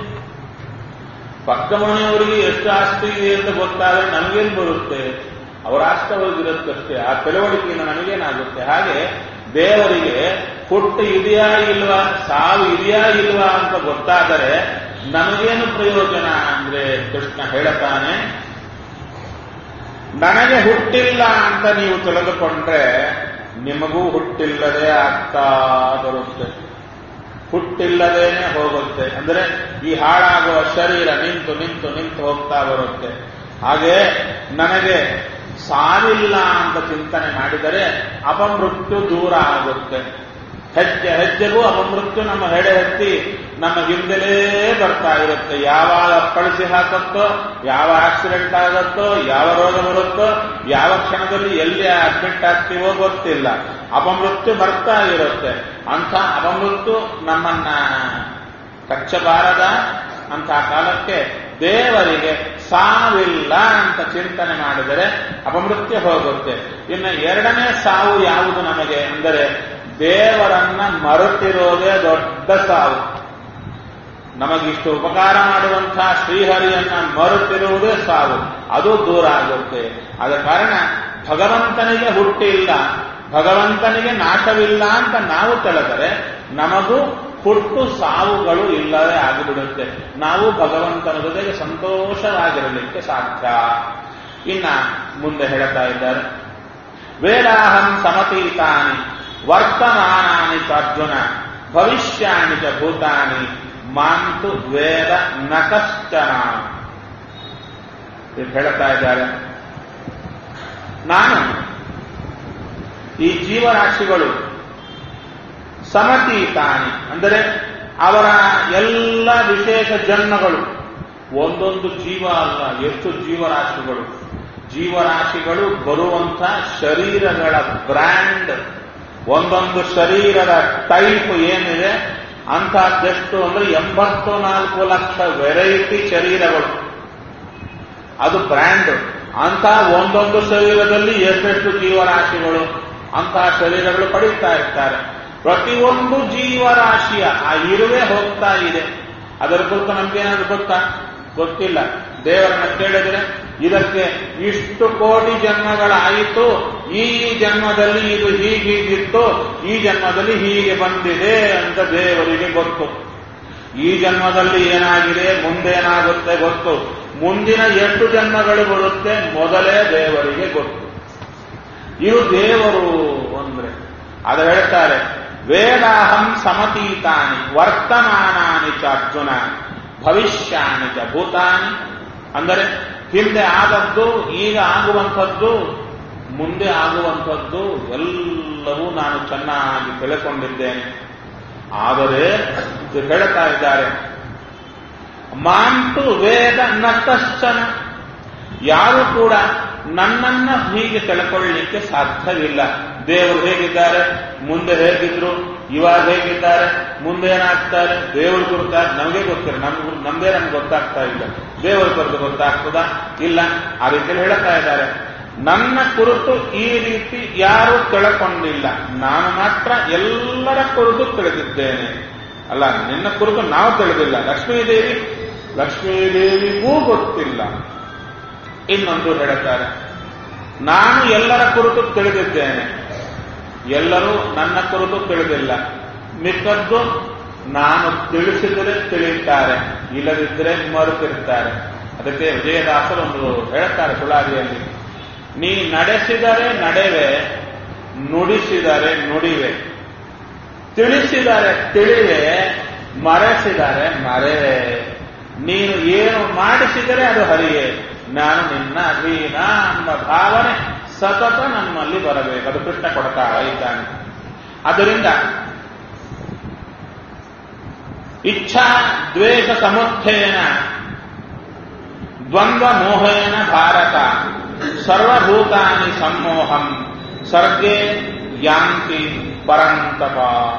Speaker 1: ಪಕ್ಕ ಮನೆಯವರಿಗೆ ಎಷ್ಟು ಆಸ್ತಿ ಇದೆ ಅಂತ ಗೊತ್ತಾದ್ರೆ ನಮಗೇನು ಬರುತ್ತೆ ಅವರ ಆಸ್ತಿ ಅವ್ರಿಗಿರುತ್ತಷ್ಟೇ ಆ ತಿಳುವಳಿಕೆಯಿಂದ ನಮಗೇನಾಗುತ್ತೆ ಹಾಗೆ ದೇವರಿಗೆ ಹುಟ್ಟು ಇದೆಯಾ ಇಲ್ವಾ ಸಾವು ಇದೆಯಾ ಇಲ್ವಾ ಅಂತ ಗೊತ್ತಾದರೆ ನಮಗೇನು ಪ್ರಯೋಜನ ಅಂದ್ರೆ ಕೃಷ್ಣ ಹೇಳುತ್ತಾನೆ ನನಗೆ ಹುಟ್ಟಿಲ್ಲ ಅಂತ ನೀವು ತಿಳಿದುಕೊಂಡ್ರೆ ನಿಮಗೂ ಹುಟ್ಟಿಲ್ಲದೆ ಆಗ್ತಾ ಬರುತ್ತೆ ಹುಟ್ಟಿಲ್ಲದೇನೆ ಹೋಗುತ್ತೆ ಅಂದ್ರೆ ಈ ಹಾಳಾಗುವ ಶರೀರ ನಿಂತು ನಿಂತು ನಿಂತು ಹೋಗ್ತಾ ಬರುತ್ತೆ ಹಾಗೆ ನನಗೆ ಸಾವಿಲ್ಲ ಅಂತ ಚಿಂತನೆ ಮಾಡಿದರೆ ಅಪಮೃತ್ಯು ದೂರ ಆಗುತ್ತೆ ಹೆಜ್ಜೆ ಹೆಜ್ಜೆಗೂ ಅಪಮೃತ್ಯು ನಮ್ಮ ಹೆಡೆ ಹತ್ತಿ ನಮ್ಮ ಹಿಂದೆಲೇ ಬರ್ತಾ ಇರುತ್ತೆ ಯಾವಾಗ ಕಳಿಸಿ ಹಾಕುತ್ತೋ ಯಾವ ಆಕ್ಸಿಡೆಂಟ್ ಆಗುತ್ತೋ ಯಾವ ರೋಗ ಬರುತ್ತೋ ಯಾವ ಕ್ಷಣದಲ್ಲಿ ಎಲ್ಲಿ ಅಡ್ಮಿಟ್ ಆಗ್ತೀವೋ ಗೊತ್ತಿಲ್ಲ ಅಪಮೃತ್ಯು ಬರ್ತಾ ಇರುತ್ತೆ ಅಂಥ ಅಪಮೃತ್ಯು ನಮ್ಮನ್ನ ಕಚ್ಚಬಾರದ ಅಂತ ಕಾಲಕ್ಕೆ ದೇವರಿಗೆ ಸಾವಿಲ್ಲ ಅಂತ ಚಿಂತನೆ ಮಾಡಿದರೆ ಅಪಮೃತ್ಯು ಹೋಗುತ್ತೆ ಇನ್ನು ಎರಡನೇ ಸಾವು ಯಾವುದು ನಮಗೆ ಅಂದರೆ ದೇವರನ್ನ ಮರೆತಿರೋದೇ ದೊಡ್ಡ ಸಾವು ನಮಗಿಷ್ಟು ಉಪಕಾರ ಮಾಡುವಂತಹ ಶ್ರೀಹರಿಯನ್ನ ಮರುತ್ತಿರುವುದೇ ಸಾವು ಅದು ದೂರ ಆಗುತ್ತೆ ಆದ ಕಾರಣ ಭಗವಂತನಿಗೆ ಹುಟ್ಟಿಲ್ಲ ಭಗವಂತನಿಗೆ ನಾಶವಿಲ್ಲ ಅಂತ ನಾವು ತಿಳಿದರೆ ನಮಗೂ ಹುಟ್ಟು ಸಾವುಗಳು ಇಲ್ಲದೆ ಆಗಿಬಿಡುತ್ತೆ ನಾವು ಭಗವಂತನ ಜೊತೆಗೆ ಸಂತೋಷವಾಗಿರಲಿಕ್ಕೆ ಸಾಧ್ಯ ಇನ್ನ ಮುಂದೆ ಹೇಳ್ತಾ ಇದ್ದಾರೆ ವೇದಾಹಂ ಸಮತೀತಾನಿ ವರ್ತಮಾನಾನಿ ಅರ್ಜುನ ಭವಿಷ್ಯಾಣಿ ಚ ಭೂತಾನಿ ಮಾಂತು ವೇದ ನಕಶ್ಚನ ಹೇಳ್ತಾ ಇದ್ದಾರೆ ನಾನು ಈ ಜೀವರಾಶಿಗಳು ಸಮತೀತಾನಿ ಅಂದರೆ ಅವರ ಎಲ್ಲ ವಿಶೇಷ ಜನ್ಮಗಳು ಒಂದೊಂದು ಜೀವ ಅಲ್ಲ ಎಷ್ಟು ಜೀವರಾಶಿಗಳು ಜೀವರಾಶಿಗಳು ಬರುವಂತ ಶರೀರಗಳ ಬ್ರ್ಯಾಂಡ್ ಒಂದೊಂದು ಶರೀರದ ಟೈಪ್ ಏನಿದೆ ಅಂತಹದ್ದೆಷ್ಟು ಅಂದ್ರೆ ಎಂಬತ್ತು ನಾಲ್ಕು ಲಕ್ಷ ವೆರೈಟಿ ಶರೀರಗಳು ಅದು ಬ್ರ್ಯಾಂಡ್ ಅಂತ ಒಂದೊಂದು ಶರೀರದಲ್ಲಿ ಎಷ್ಟೆಷ್ಟು ಜೀವರಾಶಿಗಳು ಅಂತಹ ಶರೀರಗಳು ಪಡೀತಾ ಇರ್ತಾರೆ ಪ್ರತಿಯೊಂದು ಜೀವರಾಶಿಯ ಆ ಇರುವೆ ಹೋಗ್ತಾ ಇದೆ ಅದರ ಕುರಿತು ನಮ್ಗೇನಾದ್ರು ಗೊತ್ತಾ ಗೊತ್ತಿಲ್ಲ ದೇವರನ್ನ ಕೇಳಿದ್ರೆ ಇದಕ್ಕೆ ಇಷ್ಟು ಕೋಟಿ ಜನ್ಮಗಳಾಯಿತು ಈ ಜನ್ಮದಲ್ಲಿ ಇದು ಹೀಗೀಗಿತ್ತು ಈ ಜನ್ಮದಲ್ಲಿ ಹೀಗೆ ಬಂದಿದೆ ಅಂತ ದೇವರಿಗೆ ಗೊತ್ತು ಈ ಜನ್ಮದಲ್ಲಿ ಏನಾಗಿದೆ ಮುಂದೇನಾಗುತ್ತೆ ಗೊತ್ತು ಮುಂದಿನ ಎಷ್ಟು ಜನ್ಮಗಳು ಬರುತ್ತೆ ಮೊದಲೇ ದೇವರಿಗೆ ಗೊತ್ತು ಇದು ದೇವರು ಅಂದ್ರೆ ಅದು ಹೇಳ್ತಾರೆ ವೇದಾಹಂ ಸಮತೀತಾನಿ ವರ್ತಮಾನಾನಿ ಚ ಅರ್ಜುನ ಭವಿಷ್ಯಾನಿ ಚ ಭೂತಾನಿ ಅಂದರೆ ಹಿಂದೆ ಆದದ್ದು ಈಗ ಆಗುವಂಥದ್ದು ಮುಂದೆ ಆಗುವಂಥದ್ದು ಎಲ್ಲವೂ ನಾನು ಚೆನ್ನಾಗಿ ತಿಳ್ಕೊಂಡಿದ್ದೇನೆ ಆದರೆ ಹೇಳ್ತಾ ಇದ್ದಾರೆ ಮಾಂತು ವೇದ ನಷ್ಟನ ಯಾರು ಕೂಡ ನನ್ನನ್ನ ಹೀಗೆ ತಿಳ್ಕೊಳ್ಳಿಕ್ಕೆ ಸಾಧ್ಯವಿಲ್ಲ ದೇವರು ಹೇಗಿದ್ದಾರೆ ಮುಂದೆ ಹೇಗಿದ್ರು ಇವಾಗ ಹೇಗಿದ್ದಾರೆ ಮುಂದೆ ಏನಾಗ್ತಾರೆ ದೇವರು ಕುರಿತ ನಮಗೆ ಗೊತ್ತಿಲ್ಲ ನಮ್ ನಮ್ದೇ ನಮ್ಗೆ ಗೊತ್ತಾಗ್ತಾ ಇಲ್ಲ ದೇವರ ಕುರಿತು ಗೊತ್ತಾಗ್ತದ ಇಲ್ಲ ಆ ರೀತಿಯಲ್ಲಿ ಹೇಳ್ತಾ ಇದ್ದಾರೆ ನನ್ನ ಕುರಿತು ಈ ರೀತಿ ಯಾರು ತಿಳ್ಕೊಂಡಿಲ್ಲ ನಾನು ಮಾತ್ರ ಎಲ್ಲರ ಕುರಿತು ತಿಳಿದಿದ್ದೇನೆ ಅಲ್ಲ ನಿನ್ನ ಕುರಿತು ನಾವು ತಿಳಿದಿಲ್ಲ ಲಕ್ಷ್ಮೀದೇವಿ ಲಕ್ಷ್ಮೀದೇವಿಗೂ ಗೊತ್ತಿಲ್ಲ ಇನ್ನೊಂದು ಹೇಳುತ್ತಾರೆ ನಾನು ಎಲ್ಲರ ಕುರಿತು ತಿಳಿದಿದ್ದೇನೆ ಎಲ್ಲರೂ ನನ್ನ ಕುರಿತು ತಿಳಿದಿಲ್ಲ ಮಿಕ್ಕದ್ದು ನಾನು ತಿಳಿಸಿದರೆ ತಿಳಿಯುತ್ತಾರೆ ಇಲ್ಲದಿದ್ದರೆ ಮರುತಿರುತ್ತಾರೆ ಅದಕ್ಕೆ ವಿಜಯದಾಸರು ಒಂದು ಹೇಳ್ತಾರೆ ತುಳಾದಿಯಲ್ಲಿ ನೀ ನಡೆಸಿದರೆ ನಡೆವೆ ನುಡಿಸಿದರೆ ನುಡಿವೆ ತಿಳಿಸಿದರೆ ತಿಳಿವೆ ಮರೆಸಿದರೆ ಮರೆವೆ ನೀನು ಏನು ಮಾಡಿಸಿದರೆ ಅದು ಹರಿಯೇ ನಾನು ನಿನ್ನ ಅಧೀನ ಎಂಬ ಭಾವನೆ ಸತತ ನಮ್ಮಲ್ಲಿ ಬರಬೇಕು ಅದು ಕೃಷ್ಣ ಕೊಡ್ತಾ ಇದ್ದಾನೆ ಆದ್ದರಿಂದ ಇಚ್ಛಾ ದ್ವೇಷ ಸಮುತ್ಥೇನ ದ್ವಂದ್ವ ಮೋಹೇನ ಭಾರತ ಸರ್ವಭೂತಾನಿ ಸಮ್ಮೋಹಂ ಸರ್ಗೇ ಯಾಂತಿ ಪರಂತಪ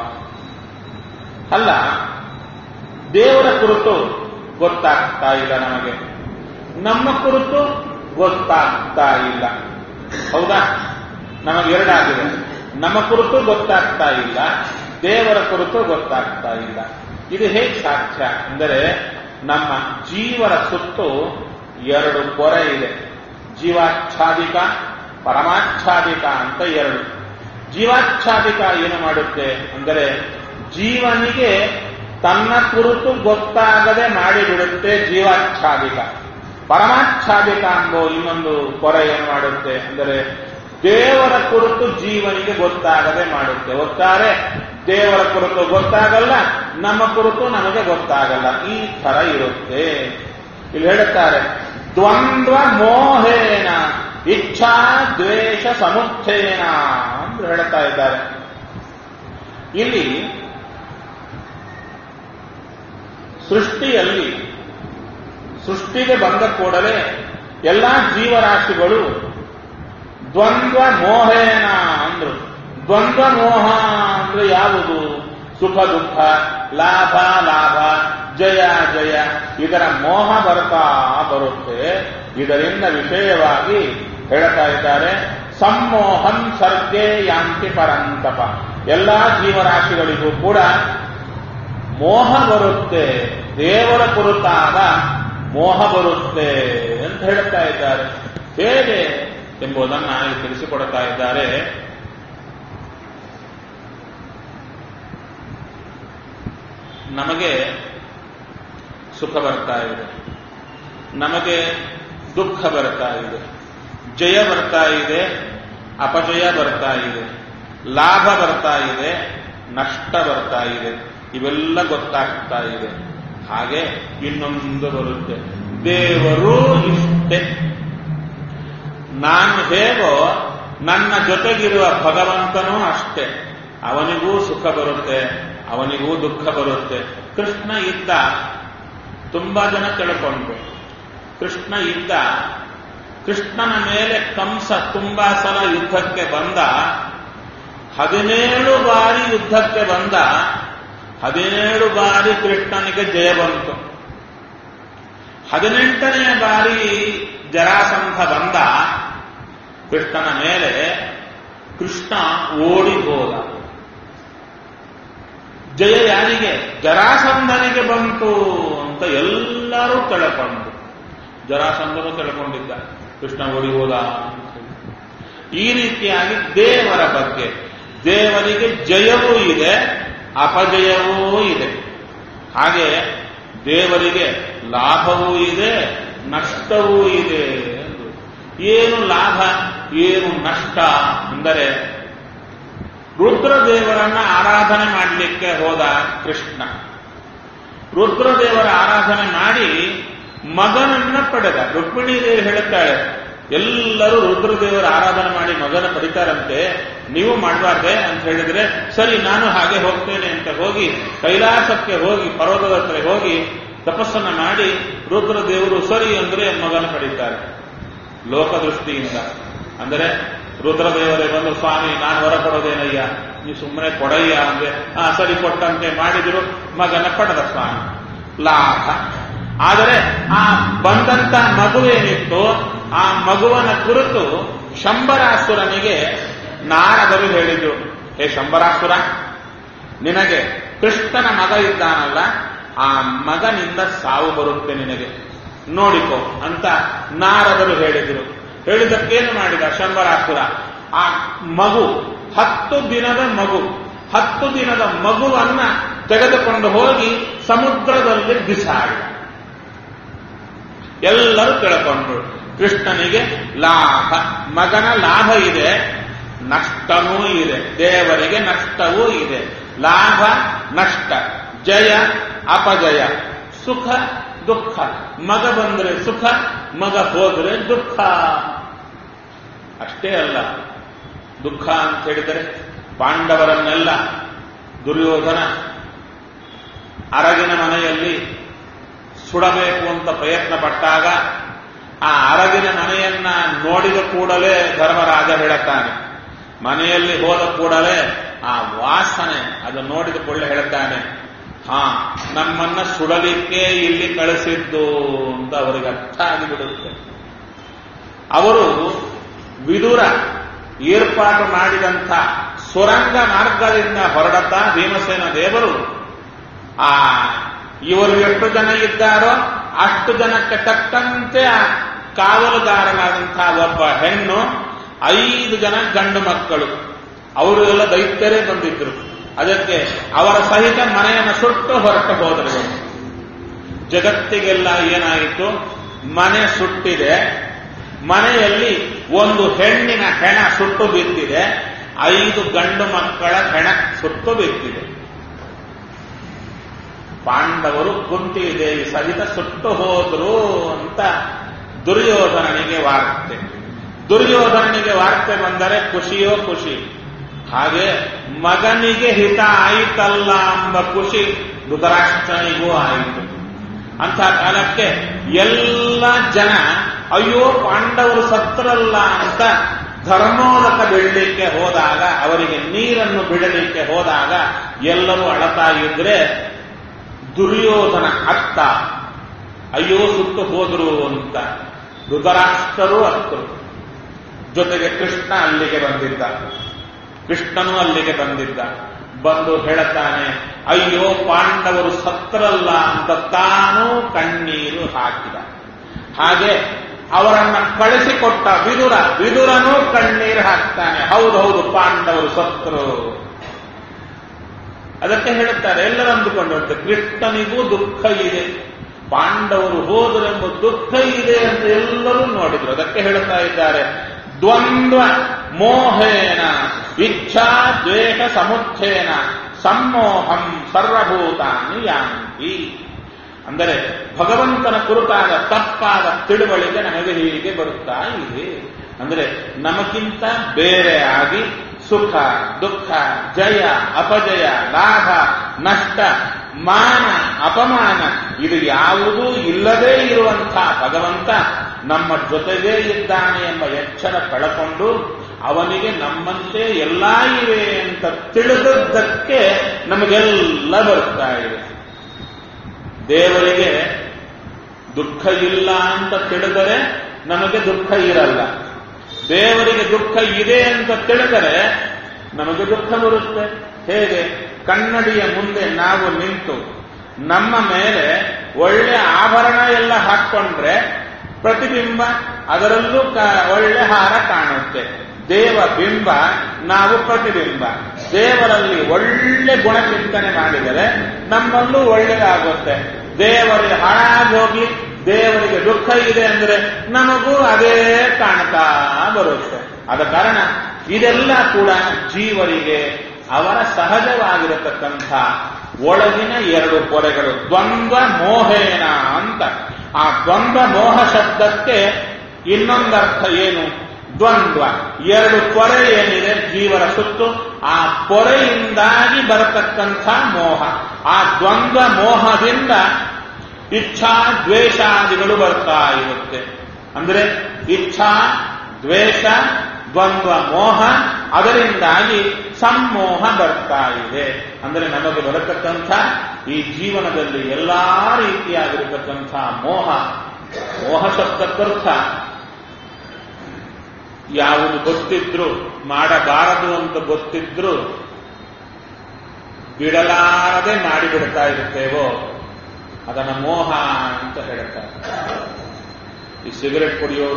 Speaker 1: ಅಲ್ಲ ದೇವರ ಕುರಿತು ಗೊತ್ತಾಗ್ತಾ ಇಲ್ಲ ನಮಗೆ ನಮ್ಮ ಕುರಿತು ಗೊತ್ತಾಗ್ತಾ ಇಲ್ಲ ಹೌದಾ ನಮಗೆ ಎರಡಾಗಿದೆ ನಮ್ಮ ಕುರಿತು ಗೊತ್ತಾಗ್ತಾ ಇಲ್ಲ ದೇವರ ಕುರಿತು ಗೊತ್ತಾಗ್ತಾ ಇಲ್ಲ ಇದು ಹೇಗೆ ಸಾಧ್ಯ ಅಂದರೆ ನಮ್ಮ ಜೀವನ ಸುತ್ತು ಎರಡು ಪೊರೆ ಇದೆ ಜೀವಾಚ್ಛಾದಿಕ ಪರಮಾಚ್ಛಾದಿಕ ಅಂತ ಎರಡು ಜೀವಾಚ್ಛಾದಿಕ ಏನು ಮಾಡುತ್ತೆ ಅಂದರೆ ಜೀವನಿಗೆ ತನ್ನ ಕುರಿತು ಗೊತ್ತಾಗದೆ ಮಾಡಿಬಿಡುತ್ತೆ ಜೀವಾಚ್ಛಾದಿಕ ಪರಮಾಚ್ಛಾದಿಕ ಎಂಬ ಇನ್ನೊಂದು ಪೊರೆ ಏನು ಮಾಡುತ್ತೆ ಅಂದರೆ ದೇವರ ಕುರಿತು ಜೀವನಿಗೆ ಗೊತ್ತಾಗದೆ ಮಾಡುತ್ತೆ ಒಟ್ಟಾರೆ ದೇವರ ಕುರಿತು ಗೊತ್ತಾಗಲ್ಲ ನಮ್ಮ ಕುರಿತು ನಮಗೆ ಗೊತ್ತಾಗಲ್ಲ ಈ ತರ ಇರುತ್ತೆ ಇಲ್ಲಿ ಹೇಳುತ್ತಾರೆ ದ್ವಂದ್ವ ಮೋಹೇನ ಇಚ್ಛಾ ದ್ವೇಷ ಸಮುಚ್ಚಯನ ಅಂತ ಹೇಳ್ತಾ ಇದ್ದಾರೆ ಇಲ್ಲಿ ಸೃಷ್ಟಿಯಲ್ಲಿ ಸೃಷ್ಟಿಗೆ ಬಂದ ಕೂಡಲೇ ಎಲ್ಲಾ ಜೀವರಾಶಿಗಳು ದ್ವಂದ್ವ ಮೋಹೇನ ಅಂದ್ರು ದ್ವಂದ್ವ ಮೋಹ ಅಂದ್ರೆ ಯಾವುದು ಸುಖ ದುಃಖ ಲಾಭ ಲಾಭ ಜಯ ಜಯ ಇದರ ಮೋಹ ಬರ್ತಾ ಬರುತ್ತೆ ಇದರಿಂದ ವಿಷಯವಾಗಿ ಹೇಳ್ತಾ ಇದ್ದಾರೆ ಸಮ್ಮೋಹಂ ಸರ್ಗೆ ಯಾಂತಿ ಪರಂತಪ ಎಲ್ಲಾ ಜೀವರಾಶಿಗಳಿಗೂ ಕೂಡ ಮೋಹ ಬರುತ್ತೆ ದೇವರ ಕುರಿತಾದ ಮೋಹ ಬರುತ್ತೆ ಅಂತ ಹೇಳ್ತಾ ಇದ್ದಾರೆ ಹೇಗೆ ಎಂಬುದನ್ನ ಇಲ್ಲಿ ತಿಳಿಸಿಕೊಡ್ತಾ ಇದ್ದಾರೆ ನಮಗೆ ಸುಖ ಬರ್ತಾ ಇದೆ ನಮಗೆ ದುಃಖ ಬರ್ತಾ ಇದೆ ಜಯ ಬರ್ತಾ ಇದೆ ಅಪಜಯ ಬರ್ತಾ ಇದೆ ಲಾಭ ಬರ್ತಾ ಇದೆ ನಷ್ಟ ಬರ್ತಾ ಇದೆ ಇವೆಲ್ಲ ಗೊತ್ತಾಗ್ತಾ ಇದೆ ಹಾಗೆ ಇನ್ನೊಂದು ಬರುತ್ತೆ ದೇವರು ಇಷ್ಟೇ ನಾನು ಹೇಗೋ ನನ್ನ ಜೊತೆಗಿರುವ ಭಗವಂತನೂ ಅಷ್ಟೇ ಅವನಿಗೂ ಸುಖ ಬರುತ್ತೆ ಅವನಿಗೂ ದುಃಖ ಬರುತ್ತೆ ಕೃಷ್ಣ ಇದ್ದ ತುಂಬಾ ಜನ ತಿಳ್ಕೊಂಡ್ರು ಕೃಷ್ಣ ಇದ್ದ ಕೃಷ್ಣನ ಮೇಲೆ ಕಂಸ ತುಂಬಾ ಸಲ ಯುದ್ಧಕ್ಕೆ ಬಂದ ಹದಿನೇಳು ಬಾರಿ ಯುದ್ಧಕ್ಕೆ ಬಂದ ಹದಿನೇಳು ಬಾರಿ ಕೃಷ್ಣನಿಗೆ ಜಯ ಬಂತು ಹದಿನೆಂಟನೇ ಬಾರಿ ಜರಾಸಂಧ ಬಂದ ಕೃಷ್ಣನ ಮೇಲೆ ಕೃಷ್ಣ ಓಡಿ ಹೋದ ಜಯ ಯಾರಿಗೆ ಜರಾಸಂಧನಿಗೆ ಬಂತು ಅಂತ ಎಲ್ಲರೂ ತಿಳ್ಕೊಂಡು ಜರಾಸಂಧನು ತಿಳ್ಕೊಂಡಿದ್ದ ಕೃಷ್ಣ ಓಡಿ ಹೋದ ಅಂತ ಹೇಳಿ. ಈ ರೀತಿಯಾಗಿ ದೇವರ ಬಗ್ಗೆ ದೇವರಿಗೆ ಜಯವೂ ಇದೆ ಅಪಜಯವೂ ಇದೆ ಹಾಗೆ ದೇವರಿಗೆ ಲಾಭವೂ ಇದೆ ನಷ್ಟವೂ ಇದೆ ಎಂದು. ಏನು ಲಾಭ ಏನು ನಷ್ಟ ಅಂದರೆ ರುದ್ರದೇವರನ್ನ ಆರಾಧನೆ ಮಾಡಲಿಕ್ಕೆ ಹೋದ ಕೃಷ್ಣ ರುದ್ರದೇವರ ಆರಾಧನೆ ಮಾಡಿ ಮಗನನ್ನ ಪಡೆದ ರುಕ್ಮಿಣಿ ದೇವಿ ಹೇಳುತ್ತಾಳೆ ಎಲ್ಲರೂ ರುದ್ರದೇವರ ಆರಾಧನೆ ಮಾಡಿ ಮಗನ ಪಡಿತಾರಂತೆ ನೀವು ಮಾಡಬಾರ್ದೆ ಅಂತ ಹೇಳಿದ್ರೆ ಸರಿ ನಾನು ಹಾಗೆ ಹೋಗ್ತೇನೆ ಅಂತ ಹೋಗಿ ಕೈಲಾಸಕ್ಕೆ ಹೋಗಿ ಪರ್ವತದ ಹತ್ರ ಹೋಗಿ ತಪಸ್ಸನ್ನ ಮಾಡಿ ರುದ್ರದೇವರು ಸರಿ ಅಂದ್ರೆ ಮಗನ ಪಡಿತಾರೆ ಲೋಕದೃಷ್ಟಿಯಿಂದ ಅಂದರೆ ರುದ್ರದೇವರೇ ಬಂದು ಸ್ವಾಮಿ ನಾನು ಹೊರ ಕೊಡೋದೇನಯ್ಯ ನೀವು ಸುಮ್ಮನೆ ಕೊಡಯ್ಯ ಅಂದ್ರೆ ಆ ಸರಿ ಕೊಟ್ಟಂತೆ ಮಾಡಿದ್ರು ಮಗನ ಪಡೆದ ಸ್ವಾಮಿ ಲಾಭ ಆದರೆ ಆ ಬಂದಂತ ಮಗುವೇನಿತ್ತು ಆ ಮಗುವನ ಕುರಿತು ಶಂಬರಾಸುರನಿಗೆ ನಾರದರು ಹೇಳಿದ್ರು ಹೇ ಶಂಬರಾಸುರ ನಿನಗೆ ಕೃಷ್ಣನ ಮಗ ಇದ್ದಾನಲ್ಲ ಆ ಮಗನಿಂದ ಸಾವು ಬರುತ್ತೆ ನಿನಗೆ ನೋಡಿಕೋ ಅಂತ ನಾರದರು ಹೇಳಿದರು ಹೇಳಿದಕ್ಕೇನು ಮಾಡಿದ ಶಂಬರಾಸುರ ಆ ಮಗು ಹತ್ತು ದಿನದ ಮಗು ಹತ್ತು ದಿನದ ಮಗುವನ್ನ ತೆಗೆದುಕೊಂಡು ಹೋಗಿ ಸಮುದ್ರದಲ್ಲಿ ಬಿಸಾಡಿದ ಎಲ್ಲರೂ ತಿಳ್ಕೊಂಡ್ರು ಕೃಷ್ಣನಿಗೆ ಲಾಭ ಮಗನ ಲಾಭ ಇದೆ ನಷ್ಟವೂ ಇದೆ ದೇವರಿಗೆ ನಷ್ಟವೂ ಇದೆ ಲಾಭ ನಷ್ಟ ಜಯ ಅಪಜಯ ಸುಖ ದುಃಖ ಮಗ ಬಂದ್ರೆ ಸುಖ ಮಗ ಹೋದ್ರೆ ದುಃಖ ಅಷ್ಟೇ ಅಲ್ಲ ದುಃಖ ಅಂತ ಹೇಳಿದರೆ ಪಾಂಡವರನ್ನೆಲ್ಲ ದುರ್ಯೋಧನ ಅರಗಿನ ಮನೆಯಲ್ಲಿ ಸುಡಬೇಕು ಅಂತ ಪ್ರಯತ್ನ ಪಟ್ಟಾಗ ಆ ಅರಗಿನ ಮನೆಯನ್ನ ನೋಡಿದ ಕೂಡಲೇ ಧರ್ಮರಾಜ ಹೇಳುತ್ತಾನೆ ಮನೆಯಲ್ಲಿ ಹೋದ ಕೂಡಲೇ ಆ ವಾಸನೆ ಅದು ನೋಡಿದ ಕೂಡಲೇ ಹೇಳ್ತಾನೆ ಹಾ ನಮ್ಮನ್ನ ಸುಡಲಿಕ್ಕೆ ಇಲ್ಲಿ ಕಳಿಸಿದ್ದು ಅಂತ ಅವರಿಗೆ ಅರ್ಥ ಆಗಿಬಿಡುತ್ತೆ ಅವರು ವಿದುರ ಏರ್ಪಾಟು ಮಾಡಿದಂಥ ಸುರಂಗ ಮಾರ್ಗದಿಂದ ಹೊರಡತಾ ಭೀಮಸೇನ ದೇವರು ಆ ಇವರು ಎಷ್ಟು ಜನ ಇದ್ದಾರೋ ಅಷ್ಟು ಜನಕ್ಕೆ ತಕ್ಕಂತೆ ಆ ಕಾವಲುಗಾರನಾದಂತಹ ಒಬ್ಬ ಹೆಣ್ಣು ಐದು ಜನ ಗಂಡು ಮಕ್ಕಳು ಅವರು ಎಲ್ಲ ದೈತ್ಯರೇ ಬಂದಿದ್ರು ಅದಕ್ಕೆ ಅವರ ಸಹಿತ ಮನೆಯನ್ನು ಸುಟ್ಟು ಹೊರಟು ಹೋದರು ಜಗತ್ತಿಗೆಲ್ಲ ಏನಾಯಿತು ಮನೆ ಸುಟ್ಟಿದೆ ಮನೆಯಲ್ಲಿ ಒಂದು ಹೆಣ್ಣಿನ ಹೆಣ ಸುಟ್ಟು ಬಿದ್ದಿದೆ ಐದು ಗಂಡು ಮಕ್ಕಳ ಹೆಣ ಸುಟ್ಟು ಬಿದ್ದಿದೆ ಪಾಂಡವರು ಕುಂತಿ ದೇವಿ ಸಹಿತ ಸುಟ್ಟು ಹೋದ್ರು ಅಂತ ದುರ್ಯೋಧನನಿಗೆ ವಾರ್ತೆ ದುರ್ಯೋಧನನಿಗೆ ವಾರ್ತೆ ಬಂದರೆ ಖುಷಿಯೋ ಖುಷಿ ಹಾಗೆ ಮಗನಿಗೆ ಹಿತ ಆಯಿತಲ್ಲ ಎಂಬ ಖುಷಿ ಧೃತರಾಷ್ಟ್ರನಿಗೂ ಆಯಿತು ಅಂತ ಕಾಲಕ್ಕೆ ಎಲ್ಲ ಜನ ಅಯ್ಯೋ ಪಾಂಡವರು ಸತ್ರಲ್ಲ ಅಂತ ಧರ್ಮೋದಕ ಬಿಡಲಿಕ್ಕೆ ಹೋದಾಗ ಅವರಿಗೆ ನೀರನ್ನು ಬಿಡಲಿಕ್ಕೆ ಹೋದಾಗ ಎಲ್ಲರೂ ಅಳತಾ ಇದ್ರೆ ದುರ್ಯೋಧನ ಅತ್ತ ಅಯ್ಯೋ ಸುಟ್ಟು ಹೋದ್ರು ಅಂತ ಧೃತರಾಷ್ಟ್ರರು ಅತ್ತರು ಜೊತೆಗೆ ಕೃಷ್ಣ ಅಲ್ಲಿಗೆ ಬಂದಿದ್ದ ಕೃಷ್ಣನು ಅಲ್ಲಿಗೆ ಬಂದಿದ್ದ ಬಂದು ಹೇಳುತ್ತಾನೆ ಅಯ್ಯೋ ಪಾಂಡವರು ಸತ್ರಲ್ಲ ಅಂತ ತಾನೂ ಕಣ್ಣೀರು ಹಾಕಿದ ಹಾಗೆ ಅವರನ್ನ ಕಳಿಸಿಕೊಟ್ಟ ವಿದುರ ವಿದುರನೂ ಕಣ್ಣೀರು ಹಾಕ್ತಾನೆ ಹೌದು ಹೌದು ಪಾಂಡವರು ಸತ್ರು ಅದಕ್ಕೆ ಹೇಳುತ್ತಾರೆ ಎಲ್ಲರೂ ಅಂದುಕೊಂಡಂತೆ ಕೃಷ್ಣನಿಗೂ ದುಃಖ ಇದೆ ಪಾಂಡವರು ಹೋದರೆಂಬ ದುಃಖ ಇದೆ ಅಂತ ಎಲ್ಲರೂ ನೋಡಿದ್ರು ಅದಕ್ಕೆ ಹೇಳುತ್ತಾ ಇದ್ದಾರೆ ದ್ವಂದ್ವ ಮೋಹೇನ ಇಚ್ಛಾ ದ್ವೇಷ ಸಮುಚ್ಚೇನ ಸಮ್ಮೋಹಂ ಸರ್ವಭೂತಾನಿ ಯಾಂತಿ ಅಂದರೆ ಭಗವಂತನ ಕುರಿತಾದ ತಪ್ಪಾದ ತಿಳುವಳಿಕೆ ನಮಗೆ ಹೀಗೆ ಬರುತ್ತಾ ಇದೆ ಅಂದರೆ ನಮಗಿಂತ ಬೇರೆಯಾಗಿ ಸುಖ ದುಃಖ ಜಯ ಅಪಜಯ ಲಾಭ ನಷ್ಟ ಮಾನ ಅಪಮಾನ ಇದು ಯಾವುದೂ ಇಲ್ಲದೇ ಇರುವಂತಹ ಭಗವಂತ ನಮ್ಮ ಜೊತೆಗೇ ಇದ್ದಾನೆ ಎಂಬ ಎಚ್ಚರ ಕಳಕೊಂಡು ಅವನಿಗೆ ನಮ್ಮಂತೆ ಎಲ್ಲ ಇವೆ ಅಂತ ತಿಳಿದದ್ದಕ್ಕೆ ನಮಗೆಲ್ಲ ಬರ್ತಾ ಇದೆ ದೇವರಿಗೆ ದುಃಖ ಇಲ್ಲ ಅಂತ ತಿಳಿದರೆ ನಮಗೆ ದುಃಖ ಇರಲ್ಲ ದೇವರಿಗೆ ದುಃಖ ಇದೆ ಅಂತ ತಿಳಿದರೆ ನಮಗೆ ದುಃಖ ಬರುತ್ತೆ ಹೇಗೆ ಕನ್ನಡಿಯ ಮುಂದೆ ನಾವು ನಿಂತು ನಮ್ಮ ಮೇಲೆ ಒಳ್ಳೆ ಆಭರಣ ಎಲ್ಲ ಹಾಕೊಂಡ್ರೆ ಪ್ರತಿಬಿಂಬ ಅದರಲ್ಲೂ ಒಳ್ಳೆ ಹಾರ ಕಾಣುತ್ತೆ ದೇವ ಬಿಂಬ ನಾವು ಪ್ರತಿಬಿಂಬ ದೇವರಲ್ಲಿ ಒಳ್ಳೆ ಗುಣ ಚಿಂತನೆ ಮಾಡಿದರೆ ನಮ್ಮಲ್ಲೂ ಒಳ್ಳೆಯದಾಗುತ್ತೆ ದೇವರಿಗೆ ಹಾಳಾಗೋಗಿ ದೇವರಿಗೆ ದುಃಖ ಇದೆ ಅಂದ್ರೆ ನಮಗೂ ಅದೇ ಕಾಣ್ತಾ ಬರುತ್ತೆ ಆದ ಕಾರಣ ಇದೆಲ್ಲ ಕೂಡ ಜೀವರಿಗೆ ಅವರ ಸಹಜವಾಗಿರತಕ್ಕಂಥ ಒಳಗಿನ ಎರಡು ಪೊರೆಗಳು ದ್ವಂದ್ವ ಮೋಹೇನ ಅಂತ ಆ ದ್ವಂದ್ವ ಮೋಹ ಶಬ್ದಕ್ಕೆ ಇನ್ನೊಂದರ್ಥ ಏನು ದ್ವಂದ್ವ ಎರಡು ಪೊರೆ ಏನಿದೆ ಜೀವರ ಸುತ್ತು ಆ ಪೊರೆಯಿಂದಾಗಿ ಬರತಕ್ಕಂಥ ಮೋಹ ಆ ದ್ವಂದ್ವ ಮೋಹದಿಂದ ಇಚ್ಛಾ ದ್ವೇಷಾದಿಗಳು ಬರ್ತಾ ಇರುತ್ತೆ ಅಂದ್ರೆ ಇಚ್ಛಾ ದ್ವೇಷ ದ್ವಂದ್ವ ಮೋಹ ಅದರಿಂದಾಗಿ ಸಮ್ಮೋಹ ಬರ್ತಾ ಇದೆ ಅಂದ್ರೆ ನಮಗೆ ಬರತಕ್ಕಂಥ ಈ ಜೀವನದಲ್ಲಿ ಎಲ್ಲಾ ರೀತಿಯಾಗಿರತಕ್ಕಂಥ ಮೋಹ ಮೋಹ ಶಬ್ದಕ್ಕರ್ಥ ಯಾವುದು ಗೊತ್ತಿದ್ರು ಮಾಡಬಾರದು ಅಂತ ಗೊತ್ತಿದ್ರು ಬಿಡಲಾರದೆ ಮಾಡಿಬಿಡ್ತಾ ಇರುತ್ತೇವೋ ಅದನ್ನ ಮೋಹ ಅಂತ ಹೇಳ್ತಾರೆ ಈ ಸಿಗರೆಟ್ ಕುಡಿಯೋರು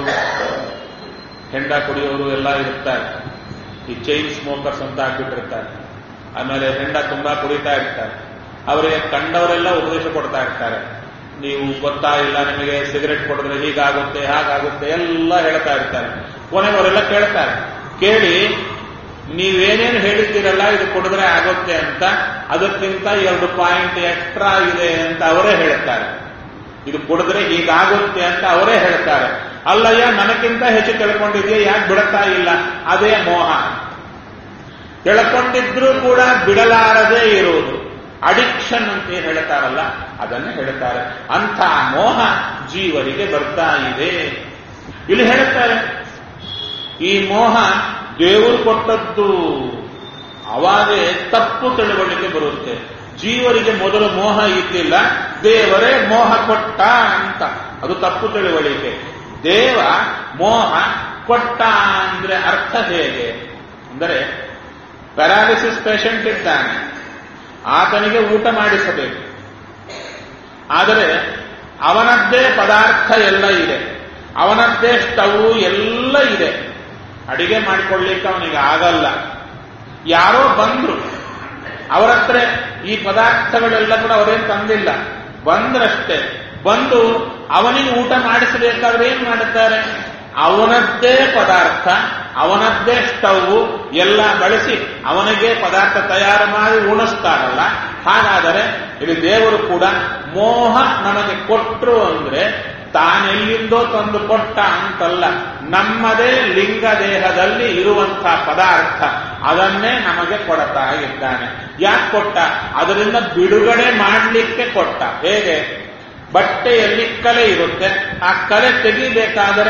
Speaker 1: ಹೆಂಡ ಕುಡಿಯೋರು ಎಲ್ಲ ಇರ್ತಾರೆ ಈ ಚೈನ್ ಸ್ಮೋಕರ್ಸ್ ಅಂತ ಆಗ್ಬಿಟ್ಟಿರ್ತಾರೆ ಆಮೇಲೆ ಹೆಂಡ ತುಂಬಾ ಕುಡಿತಾ ಇರ್ತಾರೆ ಅವರಿಗೆ ಕಂಡವರೆಲ್ಲ ಉಪದೇಶ ಕೊಡ್ತಾ ಇರ್ತಾರೆ ನೀವು ಗೊತ್ತಾ ಇಲ್ಲ ನಿಮಗೆ ಸಿಗರೆಟ್ ಕೊಡಿದ್ರೆ ಹೀಗಾಗುತ್ತೆ ಹಾಗಾಗುತ್ತೆ ಎಲ್ಲ ಹೇಳ್ತಾ ಇರ್ತಾರೆ ಕೊನೆಯವರೆಲ್ಲ ಕೇಳ್ತಾರೆ ಕೇಳಿ ನೀವೇನೇನು ಹೇಳಿದ್ದೀರಲ್ಲ ಇದು ಕೊಡಿದ್ರೆ ಆಗುತ್ತೆ ಅಂತ ಅದಕ್ಕಿಂತ ಎರಡು ಪಾಯಿಂಟ್ ಎಕ್ಸ್ಟ್ರಾ ಇದೆ ಅಂತ ಅವರೇ ಹೇಳ್ತಾರೆ ಇದು ಕುಡಿದ್ರೆ ಹೀಗಾಗುತ್ತೆ ಅಂತ ಅವರೇ ಹೇಳ್ತಾರೆ ಅಲ್ಲಯ್ಯ ನನಗಿಂತ ಹೆಚ್ಚು ತಿಳ್ಕೊಂಡಿದೆಯಾ ಯಾಕೆ ಬಿಡುತ್ತಾ ಇಲ್ಲ ಅದೇ ಮೋಹ ತಿಳ್ಕೊಂಡಿದ್ರೂ ಕೂಡ ಬಿಡಲಾರದೇ ಇರುವುದು ಅಡಿಕ್ಷನ್ ಅಂತ ಹೇಳ್ತಾರಲ್ಲ ಅದನ್ನು ಹೇಳ್ತಾರೆ ಅಂಥ ಮೋಹ ಜೀವರಿಗೆ ಬರ್ತಾ ಇದೆ ಇಲ್ಲಿ ಹೇಳ್ತಾರೆ ಈ ಮೋಹ ದೇವರು ಕೊಟ್ಟದ್ದು ಅವಾಗೇ ತಪ್ಪು ತಿಳುವಳಿಕೆ ಬರುತ್ತೆ ಜೀವರಿಗೆ ಮೊದಲು ಮೋಹ ಇದ್ದಿಲ್ಲ ದೇವರೇ ಮೋಹ ಕೊಟ್ಟ ಅಂತ ಅದು ತಪ್ಪು ತಿಳುವಳಿಕೆ ದೇವ ಮೋಹ ಕೊಟ್ಟ ಅಂದ್ರೆ ಅರ್ಥ ಹೇಗೆ ಅಂದರೆ ಪ್ಯಾರಾಲಿಸಿಸ್ ಪೇಷಂಟ್ ಇದ್ದಾನೆ ಆತನಿಗೆ ಊಟ ಮಾಡಿಸಬೇಕು ಆದರೆ ಅವನದ್ದೇ ಪದಾರ್ಥ ಎಲ್ಲ ಇದೆ ಅವನದ್ದೇ ಸ್ಟವ್ ಎಲ್ಲ ಇದೆ ಅಡಿಗೆ ಮಾಡಿಕೊಳ್ಳಿಕ್ಕೆ ಅವನಿಗೆ ಆಗಲ್ಲ ಯಾರೋ ಬಂದ್ರು ಅವರ ಹತ್ರ ಈ ಪದಾರ್ಥಗಳೆಲ್ಲ ಕೂಡ ಅವರೇನು ತಂದಿಲ್ಲ ಬಂದ್ರಷ್ಟೇ ಬಂದು ಅವನಿಗೆ ಊಟ ಮಾಡಿಸಬೇಕಾದ್ರೆ ಏನ್ ಮಾಡುತ್ತಾರೆ ಅವನದ್ದೇ ಪದಾರ್ಥ ಅವನದ್ದೇ ಸ್ಟವ್ ಎಲ್ಲ ಬಳಸಿ ಅವನಿಗೆ ಪದಾರ್ಥ ತಯಾರು ಮಾಡಿ ಉಣಿಸ್ತಾರಲ್ಲ ಹಾಗಾದರೆ ಇಲ್ಲಿ ದೇವರು ಕೂಡ ಮೋಹ ನಮಗೆ ಕೊಟ್ಟರು ಅಂದ್ರೆ ತಾನೆಲ್ಲಿಂದೋ ತಂದು ಕೊಟ್ಟ ಅಂತಲ್ಲ ನಮ್ಮದೇ ಲಿಂಗ ದೇಹದಲ್ಲಿ ಇರುವಂತಹ ಪದಾರ್ಥ ಅದನ್ನೇ ನಮಗೆ ಕೊಡ್ತಾ ಇದ್ದಾನೆ ಯಾಕೆ ಕೊಟ್ಟ ಅದರಿಂದ ಬಿಡುಗಡೆ ಮಾಡಲಿಕ್ಕೆ ಕೊಟ್ಟ ಹೇಗೆ ಬಟ್ಟೆಯಲ್ಲಿ ಕಲೆ ಇರುತ್ತೆ ಆ ಕಲೆ ತೆಗಿಬೇಕಾದರೆ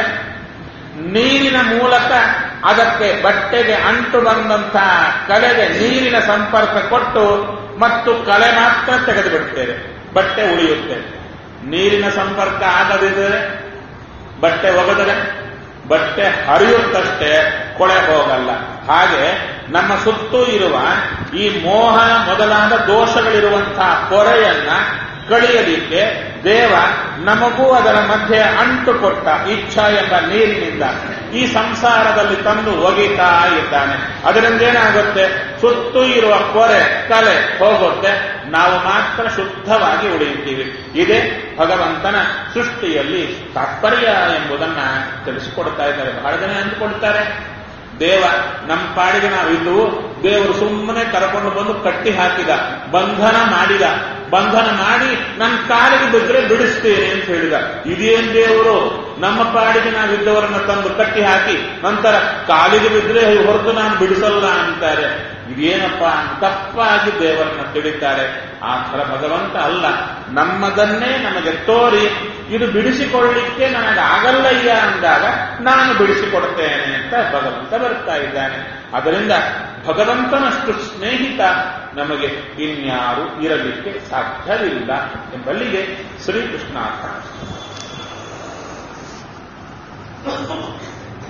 Speaker 1: ನೀರಿನ ಮೂಲಕ ಅದಕ್ಕೆ ಬಟ್ಟೆಗೆ ಅಂಟು ಬಂದಂತಹ ಕಲೆಗೆ ನೀರಿನ ಸಂಪರ್ಕ ಕೊಟ್ಟು ಮತ್ತು ಕಲೆ ಮಾತ್ರ ತೆಗೆದು ಬಿಡ್ತೇವೆ ಬಟ್ಟೆ ಉಳಿಯುತ್ತೆ ನೀರಿನ ಸಂಪರ್ಕ ಆಗದಿದ್ದರೆ ಬಟ್ಟೆ ಒಗೆದರೆ ಬಟ್ಟೆ ಹರಿಯುತ್ತಷ್ಟೇ ಕೊಳೆ ಹೋಗಲ್ಲ ಹಾಗೆ ನಮ್ಮ ಸುತ್ತೂ ಇರುವ ಈ ಮೋಹ ಮೊದಲಾದ ದೋಷಗಳಿರುವಂತಹ ಪೊರೆಯನ್ನ ಕಳಿಯಲಿಕ್ಕೆ ದೇವ ನಮಗೂ ಅದರ ಮಧ್ಯೆ ಅಂಟು ಕೊಟ್ಟ ಇಚ್ಛಾ ಎಂಬ ನೀರಿನಿಂದ ಈ ಸಂಸಾರದಲ್ಲಿ ತಂದು ಒಗಿತಾ ಇದ್ದಾನೆ ಅದರಿಂದ ಏನಾಗುತ್ತೆ ಸುತ್ತೂ ಇರುವ ಕೊರೆ ಕಲೆ ಹೋಗುತ್ತೆ ನಾವು ಮಾತ್ರ ಶುದ್ಧವಾಗಿ ಉಳಿಯುತ್ತೀವಿ ಇದೇ ಭಗವಂತನ ಸೃಷ್ಟಿಯಲ್ಲಿ ತಾತ್ಪರ್ಯ ಎಂಬುದನ್ನ ತಿಳಿಸಿಕೊಡ್ತಾ ಇದ್ದಾರೆ ಬಹಳ ಜನ ಅಂದುಕೊಳ್ತಾರೆ ದೇವ ನಮ್ಮ ಪಾಡಿಗೆ ನಾವು ಇದ್ದು ದೇವರು ಸುಮ್ಮನೆ ಕರ್ಕೊಂಡು ಬಂದು ಕಟ್ಟಿ ಹಾಕಿದ ಬಂಧನ ಮಾಡಿದ ಬಂಧನ ಮಾಡಿ ನನ್ನ ಕಾಲಿಗೆ ಬಿದ್ದರೆ ಬಿಡಿಸ್ತೇನೆ ಅಂತ ಹೇಳಿದ ಇದೇನ್ ದೇವರು ನಮ್ಮ ಪಾಡಿಗೆ ನಾವಿದ್ದವರನ್ನ ತಂದು ಕಟ್ಟಿ ಹಾಕಿ ನಂತರ ಕಾಲಿಗೆ ಬಿದ್ದರೆ ಹೊರತು ನಾನು ಬಿಡಿಸಲ್ಲ ಅಂತಾರೆ ಇದೇನಪ್ಪ ತಪ್ಪಾಗಿ ದೇವರನ್ನ ತಿಳಿತಾರೆ ಆ ಥರ ಭಗವಂತ ಅಲ್ಲ ನಮ್ಮದನ್ನೇ ನಮಗೆ ತೋರಿ ಇದು ಬಿಡಿಸಿಕೊಳ್ಳಿಕ್ಕೆ ನನಗೆ ಆಗಲ್ಲಯ್ಯ ಅಂದಾಗ ನಾನು ಬಿಡಿಸಿಕೊಡ್ತೇನೆ ಅಂತ ಭಗವಂತ ಬರ್ತಾ ಇದ್ದಾನೆ ಅದರಿಂದ ಭಗವಂತನಷ್ಟು ಸ್ನೇಹಿತ ನಮಗೆ ಇನ್ಯಾರು ಇರಲಿಕ್ಕೆ ಸಾಧ್ಯವಿಲ್ಲ ಎಂಬಲ್ಲಿಗೆ ಶ್ರೀಕೃಷ್ಣಾರ್ಥ